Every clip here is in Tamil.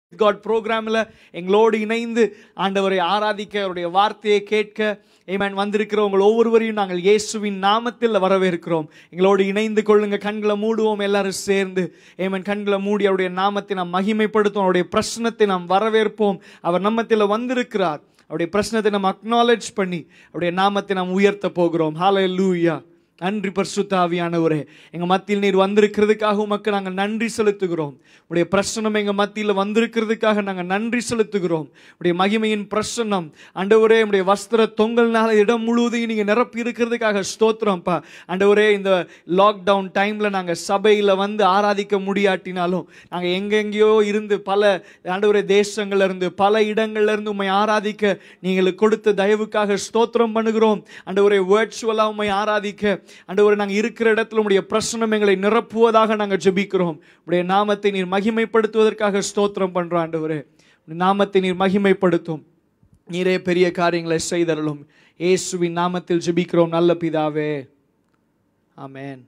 காட் ப்ரோக்ராமில் எங்களோடு இணைந்து ஆண்டவரை ஆராதிக்க அவருடைய வார்த்தையை கேட்க ஏமேன் வந்திருக்கிற உங்கள் ஒவ்வொருவரையும் நாங்கள் இயேசுவின் நாமத்தில் வரவேற்கிறோம் எங்களோடு இணைந்து கொள்ளுங்க கண்களை மூடுவோம் எல்லாரும் சேர்ந்து ஏமன் கண்களை மூடி அவருடைய நாமத்தை நாம் மகிமைப்படுத்தும் அவருடைய பிரச்சனத்தை நாம் வரவேற்போம் அவர் நம்மத்தில் வந்திருக்கிறார் அவருடைய பிரச்சனத்தை நாம் அக்னாலேஜ் பண்ணி அவருடைய நாமத்தை நாம் உயர்த்த போகிறோம் ஹalleluya நன்றி பரிசுத்தாவியானவரே எங்க மத்தியில் நீர் வந்திருக்கிறதுக்காக உமக்கு நாங்கள் நன்றி செலுத்துகிறோம் உடைய பிரசனம் எங்க மத்தியில் வந்திருக்கிறதுக்காக நாங்கள் நன்றி செலுத்துகிறோம் உடைய மகிமையின் பிரசனம் ஆண்டவரே உடைய வஸ்திர தொங்கல்னால இடம் முழுவதையும் நீங்க நிரப்பி இருக்கிறதுக்காக ஸ்தோத்திரம்ப்பா ஆண்டவரே இந்த லாக்டவுன் டைம்ல நாங்க சபையில வந்து ஆராதிக்க முடியாட்டினாலும் நாங்க எங்கெங்கேயோ இருந்து பல ஆண்டவரே தேசங்கள்ல இருந்து பல இடங்கள்ல இருந்து உண்மை ஆராதிக்க நீங்கள் கொடுத்த தயவுக்காக ஸ்தோத்திரம் பண்ணுகிறோம் ஆண்டவரே வேர்ச்சுவலா உண்மை ஆராதிக்க ஆண்டவரே நாங்க இருக்கிற இடத்துல உடைய பிரசனம் எங்களை நிரப்புவதாக நாங்க ஜெபிக்கிறோம் உடைய நாமத்தை நீர் மகிமைப்படுத்துவதற்காக ஸ்தோத்திரம் பண்றோம் ஆண்டவரே உடைய நாமத்தை நீர் மகிமைப்படுத்தும் நீரே பெரிய காரியங்களை செய்தருளும் இயேசுவின் நாமத்தில் ஜெபிக்கிறோம் நல்ல பிதாவே ஆமென்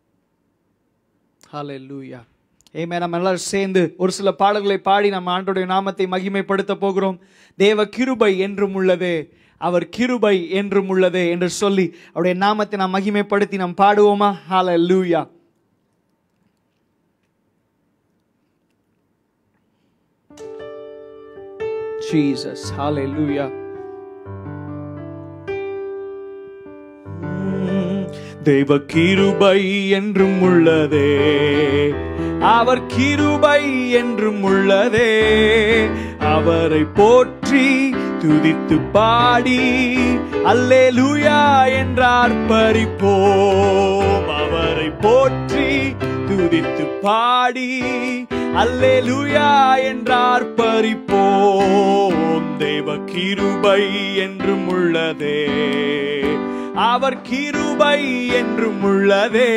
ஹalleluya ஏமே நம்ம எல்லாரும் சேர்ந்து ஒரு சில பாடல்களை பாடி நம்ம ஆண்டோடைய நாமத்தை மகிமைப்படுத்த போகிறோம் தேவ கிருபை என்றும் உள்ளதே அவர் கிருபை என்றும் உள்ளதே என்று சொல்லி அவருடைய நாமத்தை நாம் மகிமைப்படுத்தி நாம் பாடுவோமா ஹalleluya Jesus hallelujah தெய்வ கிருபை என்றும் உள்ளதே அவர் கிருபை என்றும் உள்ளதே அவரை போற்றி துதித்து பாடி அல்லேலூயா என்றார் பறிப்போம் அவரை போற்றி துதித்து பாடி அல்லேலூயா என்றார் பறிப்போம் தெய்வ கிருபை என்றும் உள்ளதே அவர் கிருபை என்றும் உள்ளதே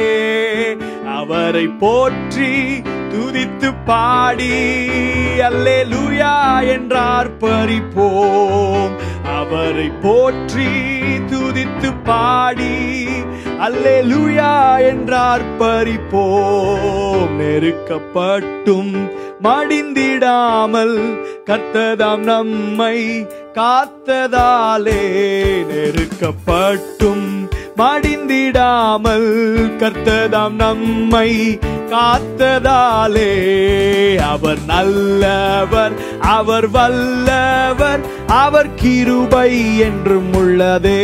அவரை போற்றி துதித்து பாடி அல்லேலூயா என்றார் பறிப்போம் அவரை போற்றி துதித்து பாடி அல்லேலூயா என்றார் பறிப்போம் நெருக்கப்பட்டும் மடிந்திடாமல் கர்த்ததாம் நம்மை காத்ததாலே நெருக்கப்பட்டும் மடிந்திடாமல் கர்த்ததாம் நம்மை காத்ததாலே அவர் நல்லவர் அவர் வல்லவர் அவர் கிருபை என்றும் உள்ளதே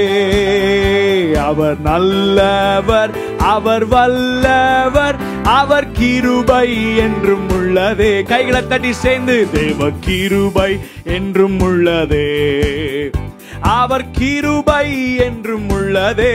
அவர் நல்லவர் அவர் வல்லவர் அவர் கிருபை என்றும் உள்ளதே கைகளை தட்டி சேர்ந்து தேவ கிருபை என்றும் உள்ளதே அவர் கிருபை என்றும் உள்ளதே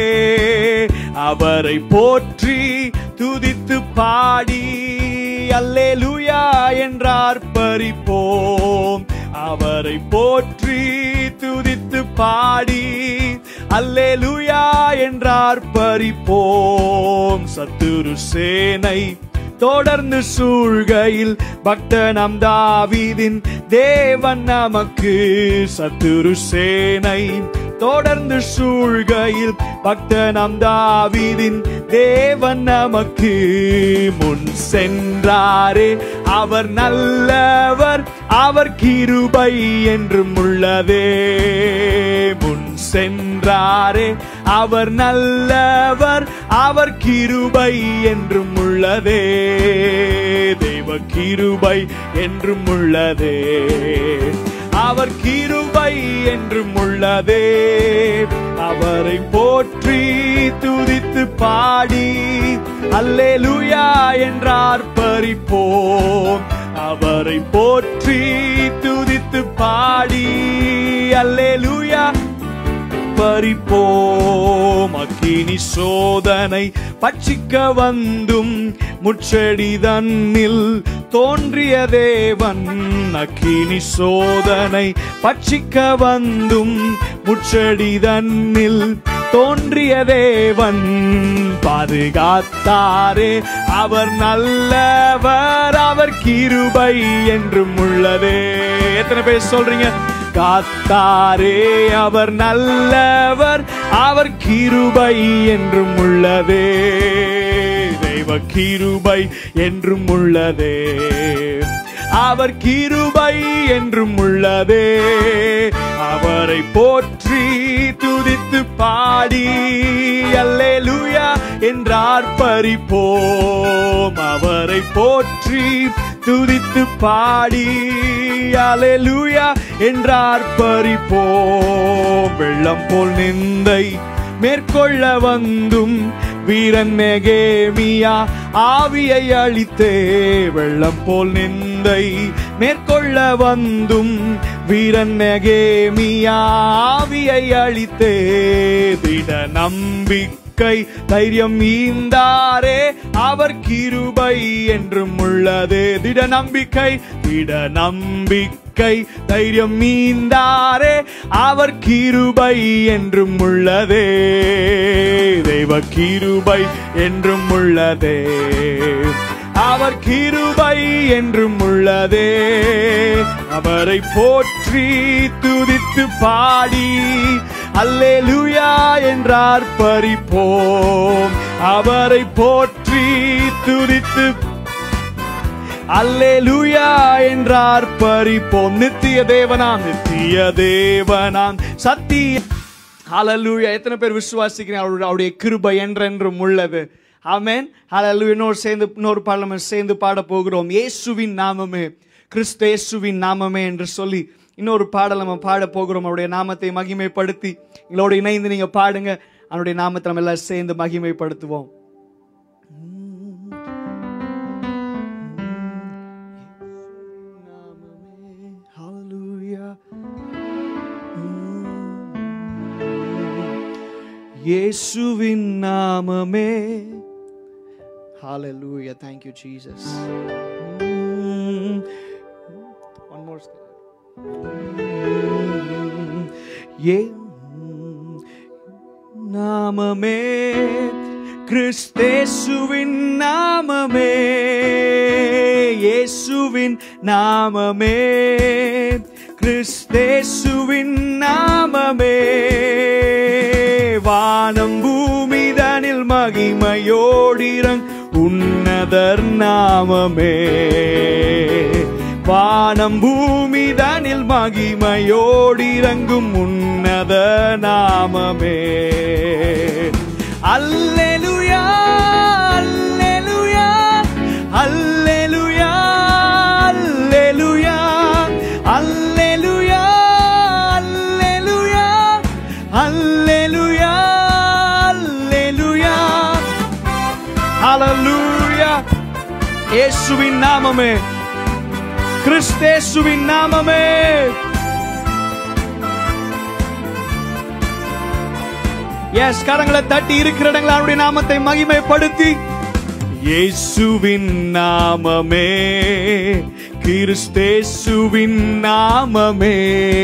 அவரை போற்றி துதித்து பாடி அல்லேலூயா என்றார் பறிப்போம் அவரை போற்றி துதித்து பாடி அல்லேலூயா என்றார் பறிப்போம் சத்துரு சேனை தொடர்ந்து சூழ்கையில் பக்தனம் தாவீதின் தேவன் நமக்கு சத்துரு சேனை தொடர்ந்து சூழ்கையில் பக்தனம் தாவீதின் தேவன் நமக்கு முன் சென்றாரே அவர் நல்லவர் அவர் கிருபை என்றும் உள்ளதே முன் சென்றாரே அவர் நல்லவர் அவர் கிருபை என்றும் உள்ளதே தெய்வ கிருபை என்றும் உள்ளதே அவர் கிருபை என்றும் உள்ளதே அவரை போற்றி துதித்து பாடி அல்லேலூயா என்றார் பறிப்போம் அவரை போற்றி துதித்து பாடி அல்லேலூயா பறிப்போம் அக்கினி சோதனை பட்சிக்க வந்தும் முச்செடி தன்னில் தோன்றிய தேவன் அக்கினி சோதனை பட்சிக்க வந்தும் முச்செடி தன்னில் தோன்றிய தேவன் பாதுகாத்தாரே அவர் நல்லவர் அவர் கிருபை என்றும் உள்ளதே எத்தனை பேர் சொல்றீங்க காத்தாரே அவர் நல்லவர் அவர் கிருபை என்றும் உள்ளதே தெய்வ கிருபை என்றும் உள்ளதே அவர் கிருபை என்றும் உள்ளதே அவரை போற்றி துதித்து பாடி அல்லேலூயா என்றார் பறிப்போம் அவரை போற்றி துதித்து பாடி அல்லேலூயா என்றார் பறிப்போம் வெள்ளம் போல் நிந்தை மேற்கொள்ள வந்தும் வீரன் நெகேமியா ஆவியை அழித்தே வெள்ளம் போல் நிந்தை மேற்கொள்ள வந்தும் வீரன் நெகேமியா ஆவியை அழித்தே திட நம்பிக்கை தைரியம் ஈந்தாரே அவர் கிருபை என்றும் உள்ளது திட நம்பிக்கை திட நம்பிக்கை தைரியம் மீந்தாரே அவர் கிருபை என்றும் உள்ளதே தெய்வ கிருபை என்றும் உள்ளதே அவர் கிருபை என்றும் உள்ளதே அவரை போற்றி துதித்து பாடி அல்லேலூயா என்றார் பறிப்போம் அவரை போற்றி துதித்து அல்லேலூயா என்றார் பறிப்போம் நித்திய தேவனாம் நித்திய தேவனாம் சத்திய ஹalleluya எத்தனை பேர் விசுவாசிக்கிறீங்க அவருடைய அவருடைய கிருபை என்றென்றும் உள்ளது ஆமென் ஹalleluya இன்னொரு சேர்ந்து இன்னொரு பாடலம் சேர்ந்து பாட போகிறோம் இயேசுவின் நாமமே கிறிஸ்து இயேசுவின் நாமமே என்று சொல்லி இன்னொரு பாடல் நம்ம பாட போகிறோம் அவருடைய நாமத்தை மகிமைப்படுத்தி எங்களோட இணைந்து நீங்க பாடுங்க அவருடைய நாமத்தை நம்ம எல்லாம் சேர்ந்து மகிமைப்படுத்துவோம் Hallelujah. இயேசுவின் நாமமே Hallelujah. Thank you, Jesus. Mm. One more. Mm. ஏ நாமமே கிறிஸ்தேசுவின் நாமமே இயேசுவின் நாமமே கிறிஸ்தேசுவின் நாமமே வானம் பூமிதனில் மகிமையோடிரங் உன்னதர் நாமமே வானம் பூமிதனில் மகிமையோடிறங்கும் உன்னத நாமமே அல்லேலுயா அல்லேலுயா அல்லேலுயா அல்லேலுயா அல்லேலுயா அல்லேலுயா அல்லேலுயா அல்லேலுயா ஹalleluya இயேசுவின் நாமமே கிறிஸ்தேசுவின் நாமமே எஸ் கரங்களை தட்டி இருக்கிற இடங்களை அவருடைய நாமத்தை மகிமைப்படுத்தி இயேசுவின் நாமமே கிறிஸ்தேசுவின் நாமமே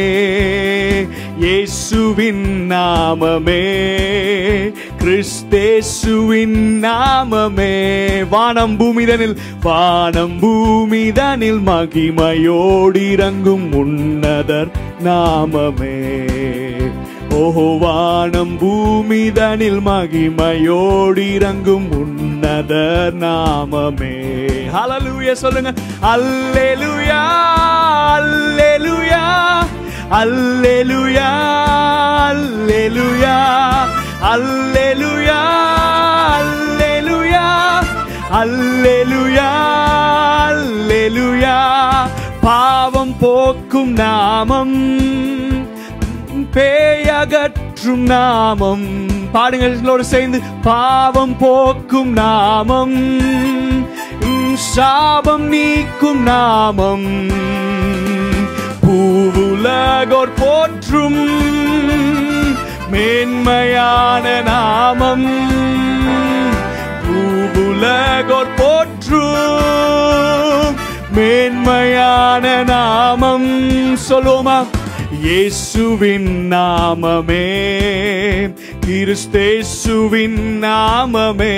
இயேசுவின் நாமமே கிறிஸ்தேசுவின் நாமமே வானம் பூமிதனில் வானம் பூமிதனில் மகிமையோடிறங்கும் உன்னதர் நாமமே ஓஹோ வானம் பூமிதனில் மகிமையோடிறங்கும் உன்னத நாமமே ஹalleluya சொல்லுங்க அல்லேலூயா அல்லேலூயா அல்லேலூயா அல்லேலூயா அல்லேலூயா அல்லேலூயா அல்லேலூயா அல்லேலூயா பாவம் போக்கும் நாமம் பேயகற்றும் நாமம் பாடுங்களோடு சேர்ந்து பாவம் போக்கும் நாமம் உம், சாபம் நீக்கும் நாமம் பூவுலகோர் போற்றும் மேன்மையான நாமம் பூவுலகோர் போற்றும் மேன்மையான நாமம் சொல்லுவோமா இயேசுவின் நாமமே கிறிஸ்தேசுவின் நாமமே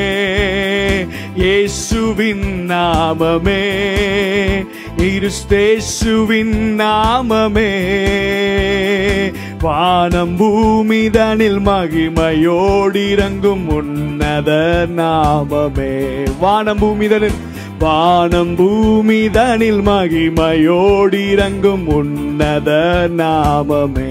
இயேசுவின் நாமமே கிறிஸ்தேசுவின் நாமமே வானம் பூமிதனில் மகிமையோடிறங்கும் உன்னத நாமமே வானம் பூமிதனில் வானம் பூமி தனில் மகிமையோடி இறங்கும் உன்னத நாமமே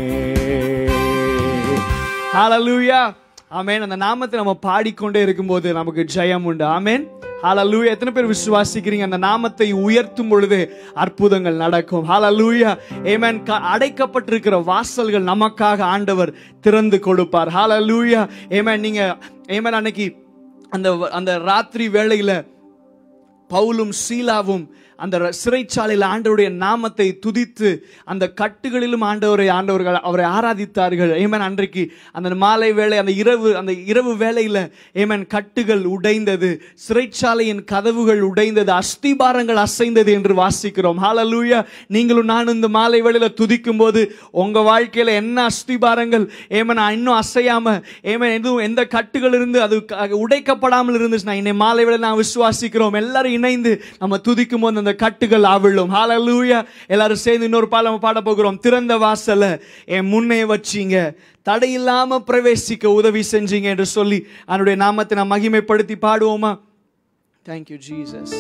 ஹalleluya ஆமென் அந்த நாமத்தை நம்ம பாடிக்கொண்டே இருக்கும்போது நமக்கு ஜெயம் உண்டு ஆமென் ஹalleluya எத்தனை பேர் விசுவாசிக்கிறீங்க அந்த நாமத்தை உயர்த்தும் பொழுது அற்புதங்கள் நடக்கும் ஹalleluya ஆமென் அடைக்கப்பட்டிருக்கிற வாசல்கள் நமக்காக ஆண்டவர் திறந்து கொடுப்பார் ஹalleluya ஆமென் நீங்க ஆமென் அன்னைக்கு அந்த அந்த ராத்திரி வேளையில பவுலும் சீலாவும் அந்த ர- சிறைச்சாலையில் ஆண்டவருடைய நாமத்தை துதித்து அந்த கட்டுகளிலும் ஆண்டவரை ஆண்டவர்கள் அவரை ஆராதித்தார்கள் ஏமன் அன்றைக்கு அந்த மாலை வேளை அந்த இரவு அந்த இரவு வேளையில ஏமன் கட்டுகள் உடைந்தது சிறைச்சாலையின் கதவுகள் உடைந்தது அஸ்திபாரங்கள் அசைந்தது என்று வாசிக்கிறோம் ஹalleluya நீங்களும் நானும் இந்த மாலை வேளையில துதிக்கும் போது உங்க வாழ்க்கையில என்ன அஸ்திபாரங்கள் ஏமன் இன்னும் அசையாம ஏமன் எதுவும் எந்த கட்டுகள் இருந்து அது க- உடைக்கப்படாமல் இருந்துச்சுன்னா இன்னை மாலை வேளை நான் விசுவாசிக்கிறோம் எல்லாரும் இணைந்து நம்ம துதிக்கும் போது அந்த கட்டுகள் அவிழும் ஹalleluya எல்லாரும் சேர்ந்து இன்னொரு பாடம் பாட போகிறோம் திறந்த வாசல என் முன்னே வச்சீங்க தடையில்லாம பிரவேசிக்க உதவி செஞ்சீங்க என்று சொல்லி அவனுடைய நாமத்தை நாம் மகிமைப்படுத்தி பாடுவோமா தேங்க்யூ ஜீசஸ்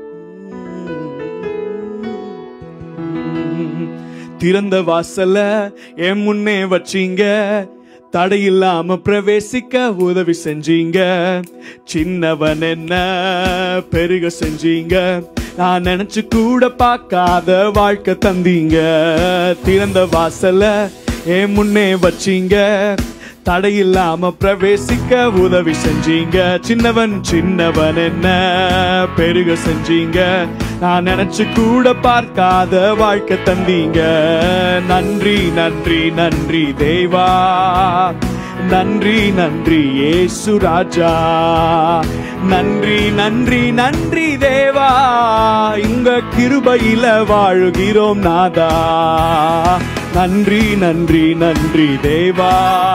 திறந்த வாசல என் முன்னே வச்சீங்க தடையில்லாம பிரவேசிக்க உதவி செஞ்சீங்க சின்னவன் என்ன பெருக செஞ்சீங்க நான் நினைச்சு கூட பார்க்காத வாழ்க்கை தந்தீங்க திறந்த வாசல என் முன்னே வச்சீங்க தடையில்லாம பிரவேசிக்க உதவி செஞ்சீங்க சின்னவன் சின்னவன் என்ன பெருக செஞ்சீங்க நான் நினைச்சு கூட பார்க்காத வாழ்க்கை தந்தீங்க நன்றி நன்றி நன்றி தேவா நன்றி நன்றி ஏசு ராஜா நன்றி நன்றி நன்றி தேவா இங்க கிருபையில வாழுகிறோம் நாதா நன்றி நன்றி நன்றி தேவா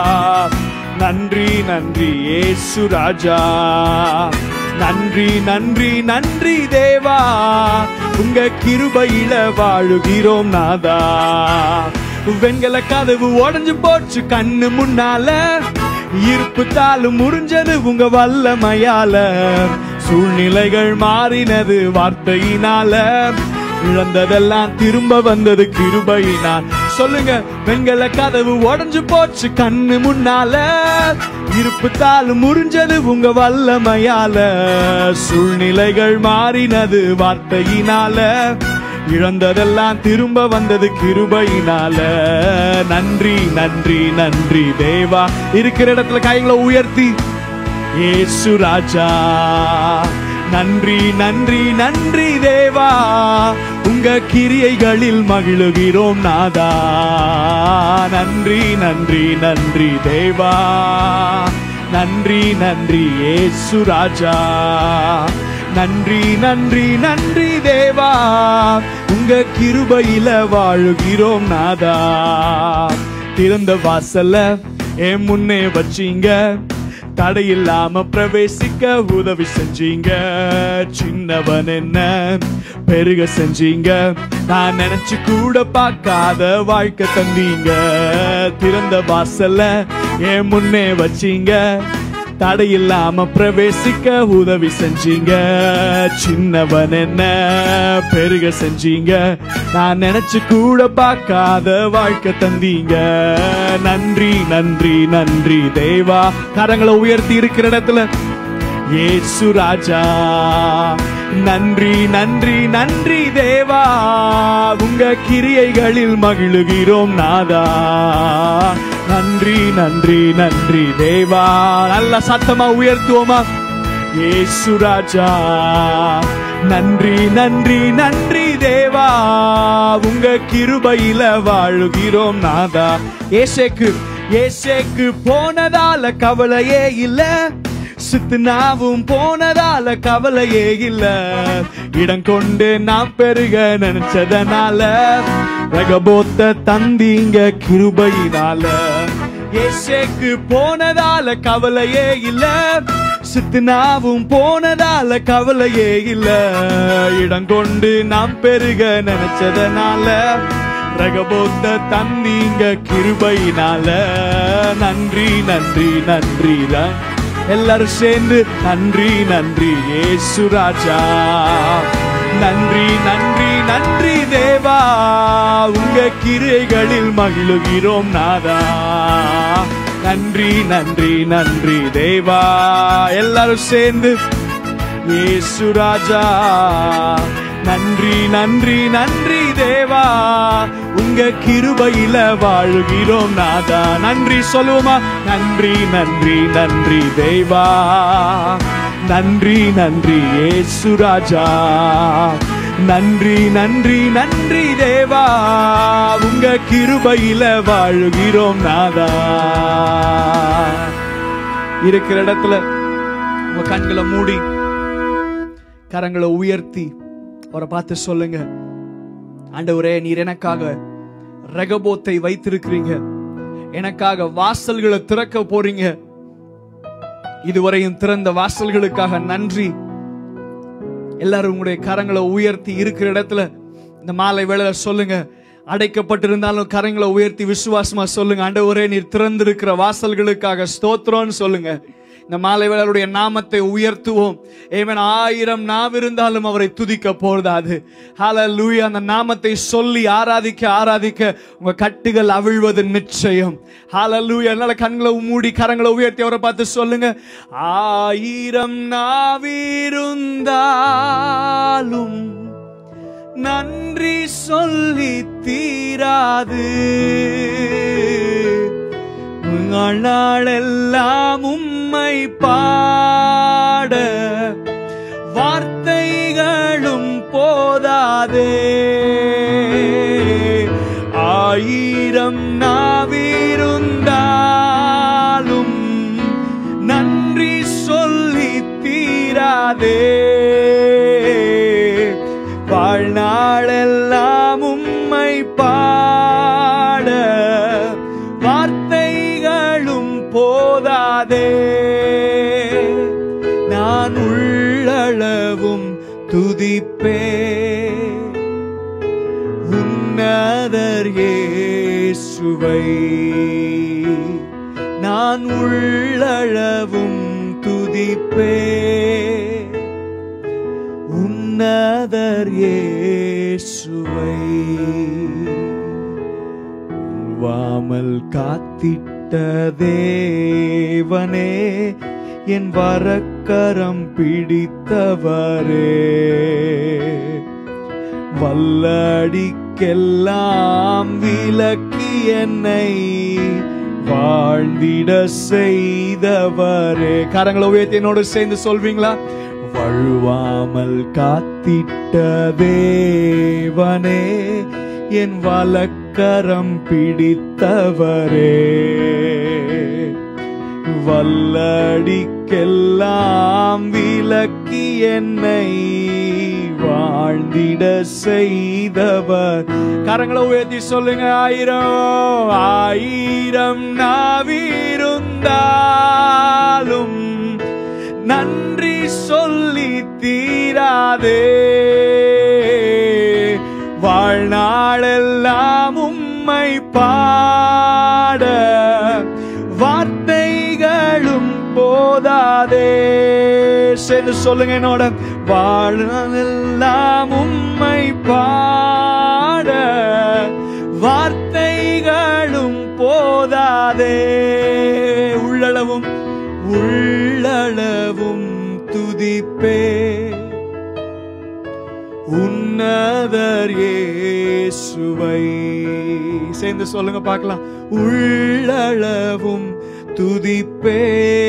நன்றி நன்றி ஏசு ராஜா நன்றி நன்றி நன்றி தேவா உங்க கிருபையில வாழுகிறோம் நாதா வெண்கல கதவு உடைஞ்சு போச்சு கண்ணு முன்னால இருப்பு தாளும் முறிஞ்சது உங்க வல்லமையால சூழ்நிலைகள் மாறினது வார்த்தையினால இழந்ததெல்லாம் திரும்ப வந்தது கிருபையினால் சொல்லுங்க வெண்கல கதவு உடைஞ்சு போச்சு கண்ணு முன்னால இருப்பு தாளும் முறிஞ்சது உங்க வல்லமையால சூழ்நிலைகள் மாறினது வார்த்தையினால இழந்ததெல்லாம் திரும்ப வந்தது கிருபையினால நன்றி நன்றி நன்றி தேவா இருக்கிற இடத்துல கைகளை உயர்த்தி ஏசு ராஜா நன்றி நன்றி நன்றி தேவா உங்க கிரியைகளில் மகிழுகிறோம் நாதா நன்றி நன்றி நன்றி தேவா நன்றி நன்றி ஏசு ராஜா நன்றி நன்றி நன்றி தேவா உங்க கிருபையில வாழுகிறோம் நாதா திறந்த வாசல்ல என் முன்னே வச்சீங்க தடையில்லாம பிரவேசிக்க உதவி செஞ்சீங்க சின்னவன் என்ன பெருக செஞ்சீங்க நான் நினைச்சு கூட பார்க்காத வாழ்க்கை தந்தீங்க திறந்த வாசல்ல என் முன்னே வச்சீங்க தடையில்லாம பிரவேசிக்க உதவி செஞ்சீங்க சின்னவன் என்ன பெருக செஞ்சீங்க நான் நினைச்சு கூட பார்க்காத வாழ்க்கை தந்தீங்க நன்றி நன்றி நன்றி தேவா கரங்களை உயர்த்தி இருக்கிற இடத்துல ஏசு ராஜா நன்றி நன்றி நன்றி தேவா உங்க கிரியைகளில் மகிழுகிறோம் நாதா நன்றி நன்றி நன்றி தேவா நல்ல சத்தமா உயர்த்துவோமா ஏசு ராஜா நன்றி நன்றி நன்றி தேவா உங்க கிருபையில வாழுகிறோம் நாதா ஏசேக்கு ஏசேக்கு போனதால கவலையே இல்ல சித்துனாவும் போனதால கவலையே இல்ல இடம் கொண்டு நான் பெருக நினைச்சதனால ரகபோத்த தந்தீங்க கிருபையினால ஏசேக்கு போனதால கவலையே இல்ல சித்துனாவும் போனதால கவலையே இல்ல இடம் கொண்டு நாம் பெருக நினைச்சதனால ரகபோத்த தந்தீங்க கிருபையினால நன்றி நன்றி நன்றி எல்லாரும் சேர்ந்து நன்றி நன்றி ஏசு ராஜா நன்றி நன்றி நன்றி தேவா உங்க கிரைகளில் மகிழுகிறோம் நாதா நன்றி நன்றி நன்றி தேவா எல்லாரும் சேர்ந்து இயேசு ராஜா நன்றி நன்றி நன்றி தேவா உங்க கிருபையில வாழுகிறோம் நாதா நன்றி சொல்லுவோமா நன்றி நன்றி நன்றி தேவா நன்றி நன்றி இயேசு ராஜா நன்றி நன்றி நன்றி தேவா உங்க கிருபையில வாழுகிறோம் நாதா இருக்கிற இடத்துல உங்க கண்களை மூடி கரங்களை உயர்த்தி அவரை பார்த்து சொல்லுங்க ஆண்டவரே நீர் எனக்காக ரகபோத்தை வைத்திருக்கிறீங்க எனக்காக வாசல்களை திறக்க போறீங்க இதுவரையும் திறந்த வாசல்களுக்காக நன்றி எல்லாரும் உங்களுடைய கரங்களை உயர்த்தி இருக்கிற இடத்துல இந்த மாலை வேளையில சொல்லுங்க அடைக்கப்பட்டிருந்தாலும் கரங்களை உயர்த்தி விசுவாசமா சொல்லுங்க ஆண்டவரே நீர் திறந்திருக்கிற வாசல்களுக்காக ஸ்தோத்திரம்னு சொல்லுங்க இந்த மாலை வேளையுடைய நாமத்தை உயர்த்துவோம் ஏவன் ஆயிரம் நாவிருந்தாலும் அவரை துதிக்க போதாது ஹalleluya அந்த நாமத்தை சொல்லி ஆராதிக்க ஆராதிக்க உங்க கட்டுகள் அவிழ்வது நிச்சயம் ஹalleluya அதனால கண்களை மூடி கரங்களை உயர்த்தி அவரை பார்த்து சொல்லுங்க ஆயிரம் நாவிருந்தாலும் நன்றி சொல்லி தீராது நாளெல்லாம் உம்மை பாட வார்த்தைகளும் போதாதே ஆயிரம் நாவிருந்தாலும் நன்றி சொல்லி தீராதே வாழ்நாளெல்லாம் உம்மை பாட வார்த்தைகளும் போதாதே நான் உள்ளளவும் துதிப்பே உன்னதர் இயேசுவை நான் உள்ளளவும் துதிப்பே உன்னதர் இயேசுவை வாமல் காத்திட்ட தேவனே என் வரக்கரம் பிடித்தவரே வல்லடிக்கெல்லாம் விலக்கி என்னை வாழ்ந்திட செய்தவரே கரங்களை உயர்த்தி என்னோடு சேர்ந்து சொல்வீங்களா வழுவாமல் காத்திட்ட தேவனே என் வலக்கரம் பிடித்தவரே வல்லடிக்கெல்லாம் விலக்கி என்னை வாழ்ந்திட செய்தவர் கரங்களை உயர்த்தி சொல்லுங்க ஆயிரம் ஆயிரம் நாவிருந்தாலும் நன்றி சொல்லி தீராதே வாழ்நாளெல்லாம் உம்மை பாட வார்த்தைகளும் போதாதே சேர்ந்து சொல்லுங்க என்னோட வாழ்நாளெல்லாம் உம்மை பாட வார்த்தைகளும் போதாதே உள்ளளவும் உள்ளளவும் துதிப்பே உன்னதர் இயேசுவை சேர்ந்து சொல்லுங்க பார்க்கலாம் உள்ளளவும் துதிப்பே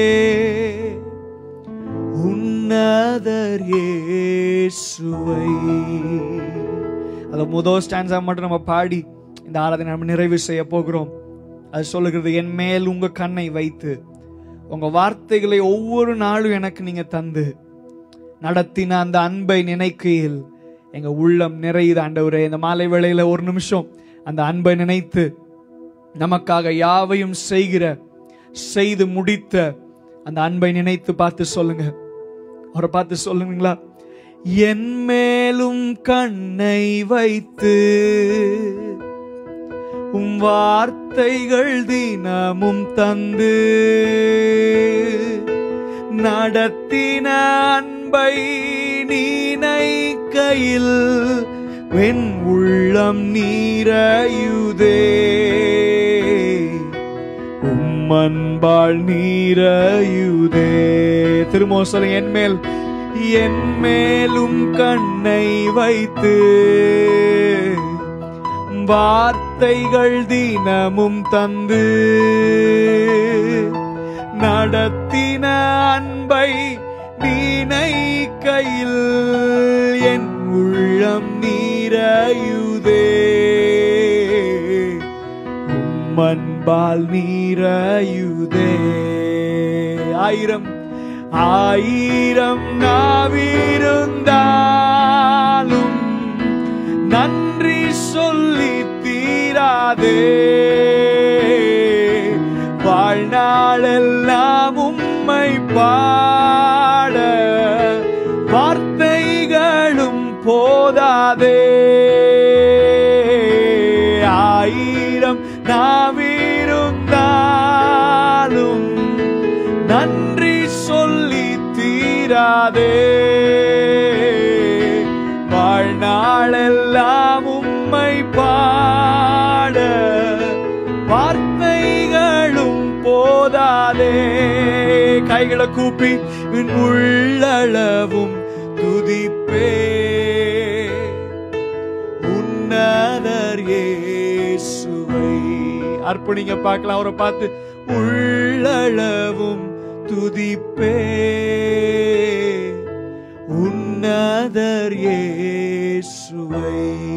உன்னதர் இயேசுவை அத முதல் ஸ்டான்ஸா மட்டும் நம்ம பாடி இந்த ஆராதனை நம்ம நிறைவு செய்ய போகிறோம் அது சொல்லுகிறது என் மேல் உங்க கண்ணை வைத்து உங்க வார்த்தைகளை ஒவ்வொரு நாளும் எனக்கு நீங்க தந்து நடத்தின அந்த அன்பை நினைக்கையில் எங்க உள்ளம் நிறையுது ஆண்டவரே இந்த மாலை வேளையில ஒரு நிமிஷம் அந்த அன்பை நினைத்து நமக்காக யாவையும் செய்கிற செய்து முடித்த அந்த அன்பை நினைத்து பார்த்து சொல்லுங்க அவரை பார்த்து சொல்லுங்களா என் மேலும் கண்ணை வைத்து உம் வார்த்தைகள் தினமும் தந்து நடத்தின அன்பை நீனைக்கையில் வெண் உள்ளம் நீரையுதே உம்மன்பால் நீரையுதே திரும்ப சொல்லுங்க என் மேல் என் மேலும் கண்ணை வைத்து வார்த்தைகள் தினமும் தந்து நடத்தின அன்பை நீனை கையில் என் உள்ளம் நீரையுதே உம்மன்பால் நீரையுதே ஆயிரம் ஆயிரம் நாவிருந்தாலும் நன்றி சொல்லி தீராதே வாழ்நாளெல்லாம் உம்மை பாட வார்த்தைகளும் போதாதே ஆயிரம் நாவிருந்தாலும் நன்றி சொல்லி தீராதே வாழ்நாளெல்லாம் உம்மை பாட வார்த்தைகளும் போதாதே கைகளை கூப்பி உன் உள்ளளவும் துதிப்பே உன்னதர் இயேசுவை அர்ப்பணிங்க பார்க்கலாம் அவரை பார்த்து உள்ளளவும் துதிப்பே உன்னதர் இயேசுவை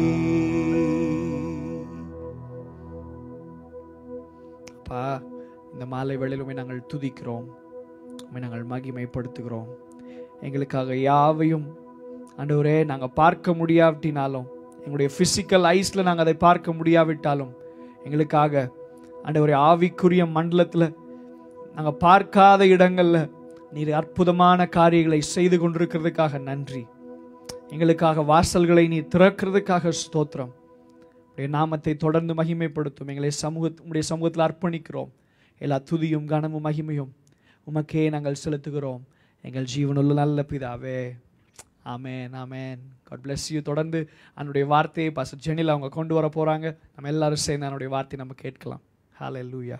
அப்பா இந்த மாலை வேளையிலுமே நாங்கள் துதிக்கிறோம் உம்மை நாங்கள் மகிமைப்படுத்துகிறோம் எங்களுக்காக யாவையும் ஆண்டவரே நாங்கள் பார்க்க முடியாவிட்டினாலும் எங்களுடைய பிசிக்கல் ஐஸில் நாங்கள் அதை பார்க்க முடியாவிட்டாலும் எங்களுக்காக ஆண்டவரே ஆவிக்குரிய மண்டலத்தில் நாங்கள் பார்க்காத இடங்களில் நீர் அற்புதமான காரியங்களை செய்து கொண்டிருக்கிறதுக்காக நன்றி எங்களுக்காக வாசல்களை நீ திறக்கிறதுக்காக ஸ்தோத்திரம் உடைய நாமத்தை தொடர்ந்து மகிமைப்படுத்தும் எங்களை சமூக உடைய சமூகத்தில் அர்ப்பணிக்கிறோம் எல்லா துதியும் கனமும் மகிமையும் உமக்கே நாங்கள் செலுத்துகிறோம் எங்கள் ஜீவனுள்ள நல்ல பிதாவே amen amen God bless you தொடர்ந்து அதனுடைய வார்த்தையை பாச ஜெனில் அவங்க கொண்டு வர போகிறாங்க நம்ம எல்லாரும் சேர்ந்து அதனுடைய வார்த்தையை நம்ம கேட்கலாம் ஹalleluya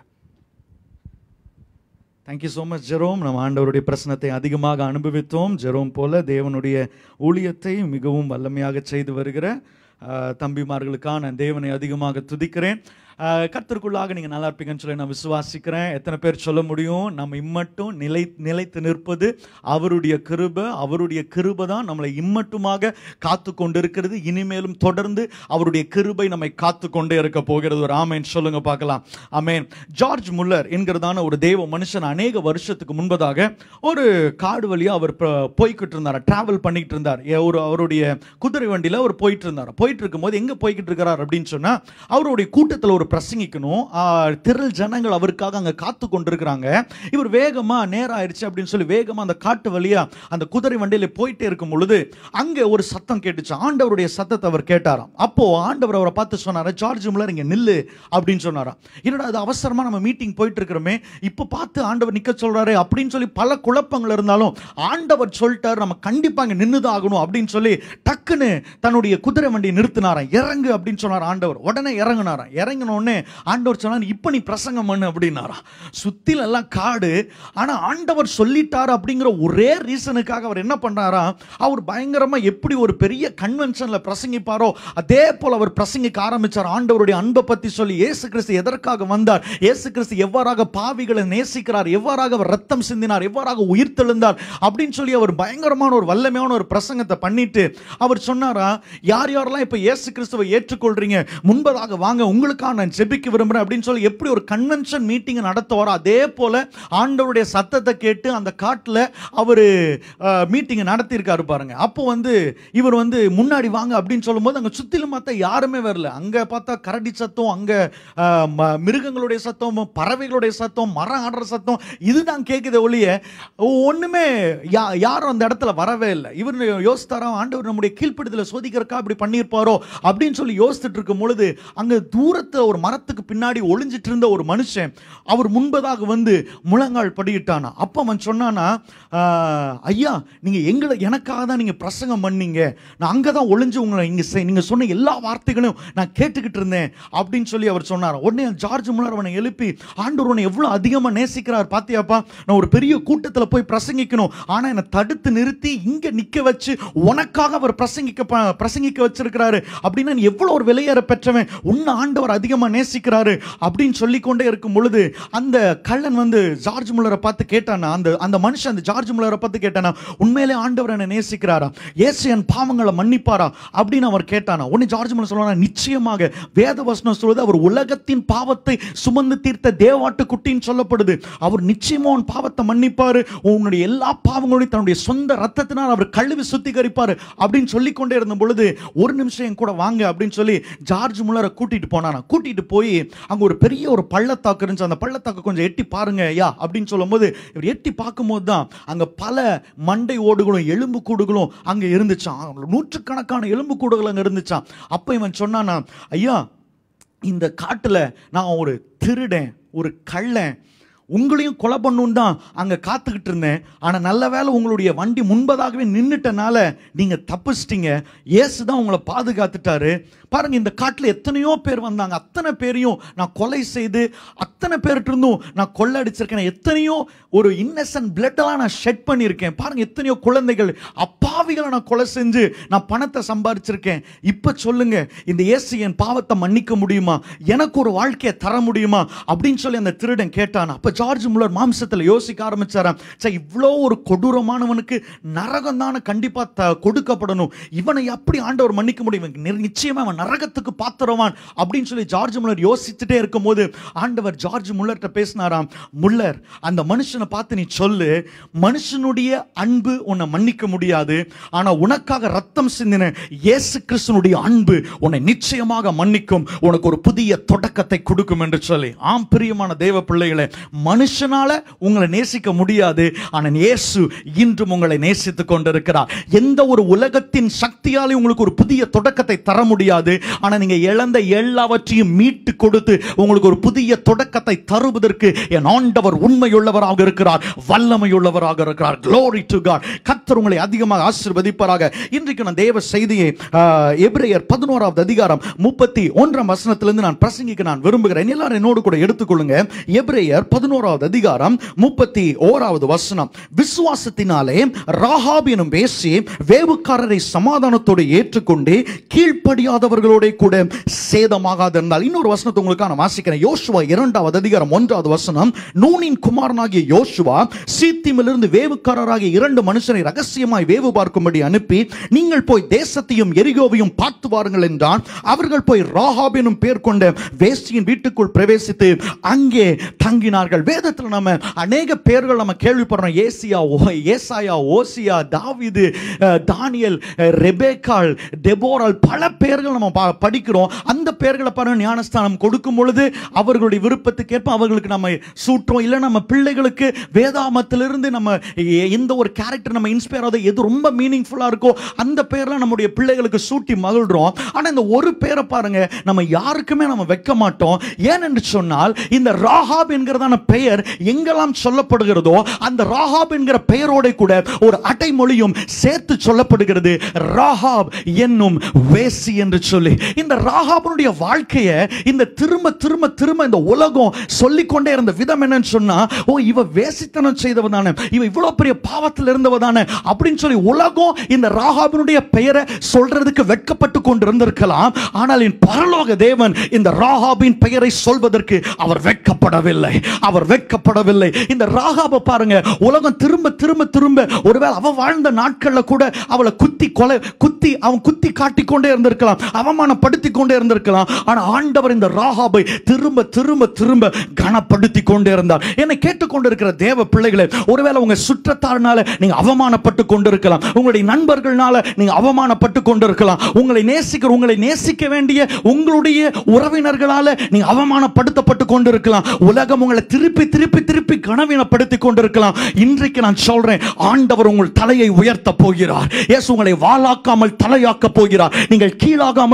தேங்க்யூ ஸோ மச் ஜெரோம் நம்ம ஆண்டவருடைய பிரசனத்தை அதிகமாக அனுபவித்தோம் ஜெரோம் போல தேவனுடைய ஊழியத்தை மிகவும் வல்லமையாக செய்து வருகிற ஆஹ், தம்பிமார்களுக்காக நான் தேவனை அதிகமாக துதிக்கிறேன் ஆஹ், கர்த்தருக்குள்ளாக நீங்கள் நல்லா இருப்பீங்கன்னு சொல்லி நான் விசுவாசிக்கிறேன் எத்தனை பேர் சொல்ல முடியும் நம்ம இம்மட்டும் நிலை நிலைத்து நிற்பது அவருடைய கிருபை அவருடைய கிருபை தான் நம்மளை இம்மட்டுமாக காத்து கொண்டு இருக்கிறது இனிமேலும் தொடர்ந்து அவருடைய கிருபை நம்மை காத்து கொண்டே இருக்க போகிறது ஒரு ஆமேன் சொல்லுங்க பார்க்கலாம் ஆமேன் ஜார்ஜ் முல்லர் என்கிறதான ஒரு தேவ மனுஷன் அநேக வருஷத்துக்கு முன்பதாக ஒரு காடு வழியா அவர் ப- போய்கிட்டு இருந்தார் டிராவல் பண்ணிக்கிட்டு இருந்தார் ஏ- ஒரு அவருடைய குதிரை வண்டியில அவர் போயிட்டு இருந்தார் போயிட்டு இருக்கும்போது எங்க போய்கிட்டு இருக்கிறார் அப்படின்னு சொன்னா அவருடைய கூட்டத்தில் ஒரு பிரசங்கிக்கணும் ஆ, திரள் ஜனங்கள் அவருக்காக அங்க காத்து கொண்டிருக்கிறாங்க இவர் வேகமா நேரம் ஆயிடுச்சு அப்படின்னு சொல்லி வேகமா அந்த காட்டு வழியா அந்த குதிரை வண்டியில போயிட்டே இருக்கும் பொழுது அங்க ஒரு சத்தம் கேட்டுச்சு ஆண்டவருடைய சத்தத்தை அவர் கேட்டாராம் அப்போ ஆண்டவர் அவரை பார்த்து சொன்னாரு ஜார்ஜ் முல்லர் இங்க நில்லு அப்படின்னு சொன்னாராம் என்னடா அது அவசரமா நம்ம மீட்டிங் போயிட்டு இருக்கிறோமே இப்போ பார்த்து ஆண்டவர் நிக்க சொல்றாரு அப்படின்னு சொல்லி பல குழப்பங்கள் இருந்தாலும் ஆண்டவர் சொல்லிட்டாரு நம்ம கண்டிப்பா இங்க நின்னுதான் ஆகணும் அப்படின்னு சொல்லி டக்குன்னு தன்னுடைய குதிரை வண்டியை நிறுத்தினாராம் இறங்கு அப்படின்னு சொன்னார் ஆண்டவர் உடனே இறங்குனாராம் இறங்கின உடனே ஆண்டவர் சொன்னார் இப்ப நீ பிரசங்கம் பண்ணு அப்படின்னாராம் சுத்தில எல்லாம் காடு ஆனா ஆண்டவர் சொல்லிட்டாரு அப்படிங்கிற ஒரே ரீசனுக்காக அவர் என்ன பண்ணாராம் அவர் பயங்கரமா எப்படி ஒரு பெரிய கன்வென்ஷன்ல பிரசங்கிப்பாரோ அதே போல அவர் பிரசங்கிக்க ஆரம்பிச்சார் ஆண்டவருடைய அன்பை பத்தி சொல்லி இயேசு கிறிஸ்து எதற்காக வந்தார் இயேசு கிறிஸ்து எவ்வாறாக பாவிகளை நேசிக்கிறார் எவ்வாறாக அவர் ரத்தம் சிந்தினார் எவ்வாறாக உயிர் தெழுந்தார் அப்படின்னு சொல்லி அவர் பயங்கரமான ஒரு வல்லமையான ஒரு பிரசங்கத்தை பண்ணிட்டு அவர் சொன்னாரா யார் யாரெல்லாம் இப்ப இயேசு கிறிஸ்துவை ஏற்றுக்கொள்றீங்க முன்பதாக வாங்க உங்களுக்காக நான் ஜெபிக்க விரும்புறேன் அப்படின்னு சொல்லி எப்படி ஒரு கன்வென்ஷன் மீட்டிங் நடத்துவாரோ அதே போல ஆண்டவருடைய சத்தத்தை கேட்டு அந்த காட்டுல அவர் மீட்டிங் நடத்தியிருக்காரு பாருங்க அப்போ வந்து இவர் வந்து முன்னாடி வாங்க அப்படின்னு சொல்லும்போது அங்க சுத்திலும் பார்த்தா யாருமே வரல அங்க பார்த்தா கரடி சத்தம் அங்க அஹ், ம- மிருகங்களுடைய சத்தம் பறவைகளுடைய சத்தம் மரம் ஆடுற சத்தம் இதுதான் கேட்குது ஒழிய ஒண்ணுமே யா யாரும் அந்த இடத்துல வரவே இல்லை இவர் யோசித்தாரா ஆண்டவர் நம்முடைய கீழ்ப்படுதல சோதிக்கிறக்கா இப்படி பண்ணியிருப்பாரோ அப்படின்னு சொல்லி யோசிச்சுட்டு இருக்கும் பொழுது அங்க தூரத்துல ஒரு ஒரு மரத்துக்கு பின்னாடி ஒளிஞ்சிட்டு இருந்த ஒரு மனுஷன் அவர் முன்பதாக வந்து முழங்கால் படியிட்டானா அப்ப அவன் சொன்னானா "ஆஹ், ஐயா நீங்க எங்களை எனக்காக தான் நீங்க பிரசங்கம் பண்ணீங்க நான் அங்கே தான் ஒளிஞ்சு உங்களை இங்க செ- நீங்க சொன்ன எல்லா வார்த்தைகளையும் நான் கேட்டுக்கிட்டு இருந்தேன் அப்படின்னு சொல்லி அவர் சொன்னார் உடனே ஜார்ஜ் முல்லர் அவனை எழுப்பி ஆண்டவர் உன்னை எவ்வளவு அதிகமா நேசிக்கிறார் பாத்தியாப்பா நான் ஒரு பெரிய கூட்டத்துல போய் பிரசங்கிக்கணும் ஆனா என்னை தடுத்து நிறுத்தி இங்க நிக்க வச்சு உனக்காக அவர் பிரசங்கிக்க ப- பிரசங்கிக்க வச்சிருக்கிறாரு அப்படின்னா நீ எவ்வளவு ஒரு விலையேற பெற்றவன் உன்னை ஆண்டவர் அதிகமா நேசிக்கிறாரு அப்படின்னு சொல்லிக்கொண்டே இருக்கும் பொழுது அந்த கள்ளன் வந்து ஜார்ஜ் முல்லரை பார்த்து கேட்டானா அந்த அந்த மனுஷன் அந்த ஜார்ஜ் முல்லரை பார்த்து கேட்டானா உண்மையிலே ஆண்டவர் என்னை நேசிக்கிறாரா இயேசு என் பாவங்களை மன்னிப்பாரா அப்படின்னு அவர் கேட்டானா உடனே ஜார்ஜ் முல்லர் சொல்றானா நிச்சயமாக வேத வசனம் சொல்வது அவர் உலகத்தின் பாவத்தை சுமந்து தீர்த்த தேவாட்டு குட்டின்னு சொல்லப்படுது அவர் நிச்சயமா உன் பாவத்தை மன்னிப்பாரு உன்னுடைய எல்லா பாவங்களையும் தன்னுடைய சொந்த ரத்தத்தினால் அவர் கழுவி சுத்திகரிப்பாரு அப்படின்னு சொல்லிக்கொண்டே இருந்த பொழுது ஒரு நிமிஷம் என் கூட வாங்க அப்படின்னு சொல்லி ஜார்ஜ் முல்லரை கூட்டிட்டு போனானா கூட்டிட்டு போய் அங்க ஒரு பெரிய ஒரு பள்ளத்தாக்கு இருந்துச்சு அந்த பள்ளத்தாக்கு கொஞ்சம் எட்டி பாருங்க ஐயா அப்படின்னு சொல்லும்போது இவர் எட்டி பார்க்கும்போது தான் அங்க பல மண்டை ஓடுகளும் எலும்பு கூடுகளும் அங்க இருந்துச்சாம் நூற்றுக்கணக்கான எலும்பு கூடுகள் அங்க இருந்துச்சாம் அப்ப இவன் சொன்னானா ஐயா இந்த காட்டுல நான் ஒரு திருடன் ஒரு கள்ளன் உங்களையும் கொலை பண்ணுன்னு தான் அங்க காத்துக்கிட்டு இருந்தேன் ஆனா நல்ல வேளை உங்களுடைய வண்டி முன்பதாகவே நின்னுட்டனால நீங்க தப்பிச்சிட்டீங்க இயேசு தான் உங்களை பாதுகாத்துட்டாரு பாருங்க இந்த காட்டுல எத்தனையோ பேர் வந்தாங்க அத்தனை பேரையும் நான் கொலை செய்து அத்தனை பேர்கிட்ட இருந்தும் நான் கொள்ளடிச்சிருக்கேன் எத்தனையோ ஒரு இன்னசென்ட் பிளட்டெல்லாம் நான் ஷெட் பண்ணியிருக்கேன் பாருங்க எத்தனையோ குழந்தைகள் அப்பாவிகளை நான் கொலை செஞ்சு நான் பணத்தை சம்பாதிச்சிருக்கேன் இப்ப சொல்லுங்க இந்த இயேசு என் பாவத்தை மன்னிக்க முடியுமா எனக்கு ஒரு வாழ்க்கையை தர முடியுமா அப்படின்னு சொல்லி அந்த திருடன் கேட்டான் அப்ப ஜார்ஜ் முல்லர் மாம்சத்துல யோசிக்க ஆரம்பிச்சாராம் சே இவ்வளோ ஒரு கொடூரமானவனுக்கு நரகம் தானே கண்டிப்பா த- கொடுக்கப்படணும் இவனை எப்படி ஆண்டவர் மன்னிக்க முடியும் இவன் நி- நிச்சயமா அவன் நரகத்துக்கு பாத்திரவான் அப்படின்னு சொல்லி ஜார்ஜ் முல்லர் யோசிச்சுட்டே இருக்கும்போது ஆண்டவர் ஜார்ஜ் முல்லர்கிட்ட பேசினாராம் முல்லர் அந்த மனுஷனை பார்த்து நீ சொல்லு மனுஷனுடைய அன்பு உன்னை மன்னிக்க முடியாது ஆனா உனக்காக ரத்தம் சிந்தின இயேசு கிறிஸ்துனுடைய அன்பு உன்னை நிச்சயமாக மன்னிக்கும் உனக்கு ஒரு புதிய தொடக்கத்தை கொடுக்கும் என்று சொல்லி ஆம் பிரியமான தேவ பிள்ளைகளே மனுஷனால உங்களை நேசிக்க முடியாது ஆனால் இயேசு இன்றும் உங்களை நேசித்துக் கொண்டிருக்கிறார் எந்த ஒரு உலகத்தின் சக்தியாலே உங்களுக்கு ஒரு புதிய தொடக்கத்தை தர முடியாது ஆனா நீங்க இழந்த எல்லாவற்றையும் மீட்டு கொடுத்து உங்களுக்கு ஒரு புதிய தொடக்கத்தை தருவதற்கு என் ஆண்டவர் உண்மையுள்ளவராக இருக்கிறார் வல்லமையுள்ளவராக இருக்கிறார் glory to God கர்த்தர் உங்களை அதிகமாக ஆசீர்வதிப்பாராக இன்றைக்கு நான் தேவ செய்தியை ஆஹ், எபிரேயர் பதினோராவது அதிகாரம் முப்பத்தி ஒன்றாம் வசனத்திலிருந்து நான் பிரசங்கிக்க நான் விரும்புகிறேன் எல்லாரும் என்னோடு கூட எடுத்துக்கொள்ளுங்க எபிரேயர் பதினோராவது அதிகாரம் முப்பத்தி ஓராவது வசனம் விசுவாசத்தினாலே ராகாப் எனும் பேசி வேவுக்காரரை சமாதானத்தோடு ஏற்றுக்கொண்டு கீழ்ப்படியாதவர்களோட கூட சேதமாகாது இருந்தால் இன்னொரு வசனத்தை உங்களுக்கு நான் வாசிக்கிறேன் யோசுவா இரண்டாவது அதிகாரம் ஒன்றாவது வசனம் நூனின் குமாரனாகிய யோசுவா சீத்திமிலிருந்து வேவுக்காரராகிய இரண்டு மனுஷரை ரகசியமாய் வேவு பார்க்கும்படி அனுப்பி நீங்கள் போய் தேசத்தையும் எரிகோவையும் பார்த்து வாருங்கள் என்றான் அவர்கள் போய் ராகாப் எனும் பேர் கொண்ட வேசியின் வீட்டுக்குள் பிரவேசித்து அங்கே தங்கினார்கள் வேதத்தில் நம்ம அநேக பேர்கள் நம்ம கேள்விப்படுறோம் ஏசியா ஓ ஏசாயா ஓசியா தாவிது அஹ், தானியல் அஹ், ரெபேக்காள் டெபோரால் பல பேர்கள் நம்ம பா- படிக்கிறோம் அந்த பேர்களை பாருங்க ஞானஸ்தானம் கொடுக்கும் பொழுது அவர்களுடைய விருப்பத்துக்கேற்ப அவர்களுக்கு நம்ம சூட்டுறோம் இல்லை நம்ம பிள்ளைகளுக்கு வேதாமத்திலிருந்து நம்ம எ- எந்த ஒரு கேரக்டர் நம்ம இன்ஸ்பயர் ஆகுது எது ரொம்ப மீனிங்ஃபுல்லாக இருக்கோ அந்த பேர்லாம் நம்முடைய பிள்ளைகளுக்கு சூட்டி மகிழ்றோம் ஆனால் இந்த ஒரு பேரை பாருங்க நம்ம யாருக்குமே நம்ம வைக்க மாட்டோம் ஏனென்று சொன்னால் இந்த ராகாப் என்கிறதான பெயர் எங்கெல்லாம் சொல்லப்படுகிறதோ அந்த ராகாப் என்கிற பெயரோட கூட ஒரு அடைமொழியும் சேர்த்து சொல்லப்படுகிறது ராகாப் என்னும் வேசி என்று சொல்லி இந்த ராகாபனுடைய வாழ்க்கையை இந்த திரும்ப திரும்ப திரும்ப இந்த உலகம் சொல்லிக்கொண்டே இருந்த விதம் என்னன்னு சொன்னா ஓ இவ வேசித்தனம் செய்தவ தானே இவ இவ்வளவு பெரிய பாவத்தில் இருந்தவ தானே அப்படின்னு சொல்லி உலகம் இந்த ராகாபினுடைய பெயரை சொல்றதுக்கு வெட்கப்பட்டு கொண்டு இருந்திருக்கலாம் ஆனால் என் பரலோக தேவன் இந்த ராகாபின் பெயரை சொல்வதற்கு அவர் வெட்கப்படவில்லை அவர் வெட்கப்படவில்லை இந்த ராகாபை பாருங்க உலகம் திரும்ப திரும்ப திரும்ப ஒருவேளை அவ வாழ்ந்த நாட்கள்ல கூட அவளை குத்தி கொலை குத்தி அவன் குத்தி காட்டிக்கொண்டே இருந்திருக்கலாம் அவமானப்படுத்தி கொண்டே இருந்திருக்கலாம் ஆனா ஆண்டவர் இந்த ராகாபை திரும்ப திரும்ப திரும்ப கனப்படுத்தி கொண்டே இருந்தார் என்னை கேட்டுக்கொண்டிருக்கிற தேவ பிள்ளைகளே ஒருவேளை உங்க சுற்றத்தார்னால நீங்க அவமானப்பட்டு கொண்டிருக்கலாம் உங்களுடைய நண்பர்கள்னால நீங்க அவமானப்பட்டு கொண்டிருக்கலாம் உங்களை நேசிக்கிற உங்களை நேசிக்க வேண்டிய உங்களுடைய உறவினர்களால நீங்க அவமானப்படுத்தப்பட்டு கொண்டிருக்கலாம் உலகம் உங்களை திருப்பி திருப்பி திருப்பி கனவீனப்படுத்தி கொண்டிருக்கலாம் இன்றைக்கு நான் சொல்றேன் ஆண்டவர் உங்கள் தலையை உயர்த்த போகிறார் இயேசு உங்களை வாளாக்காமல் தலையாக்க போகிறார் நீங்கள் கீழாகாமல்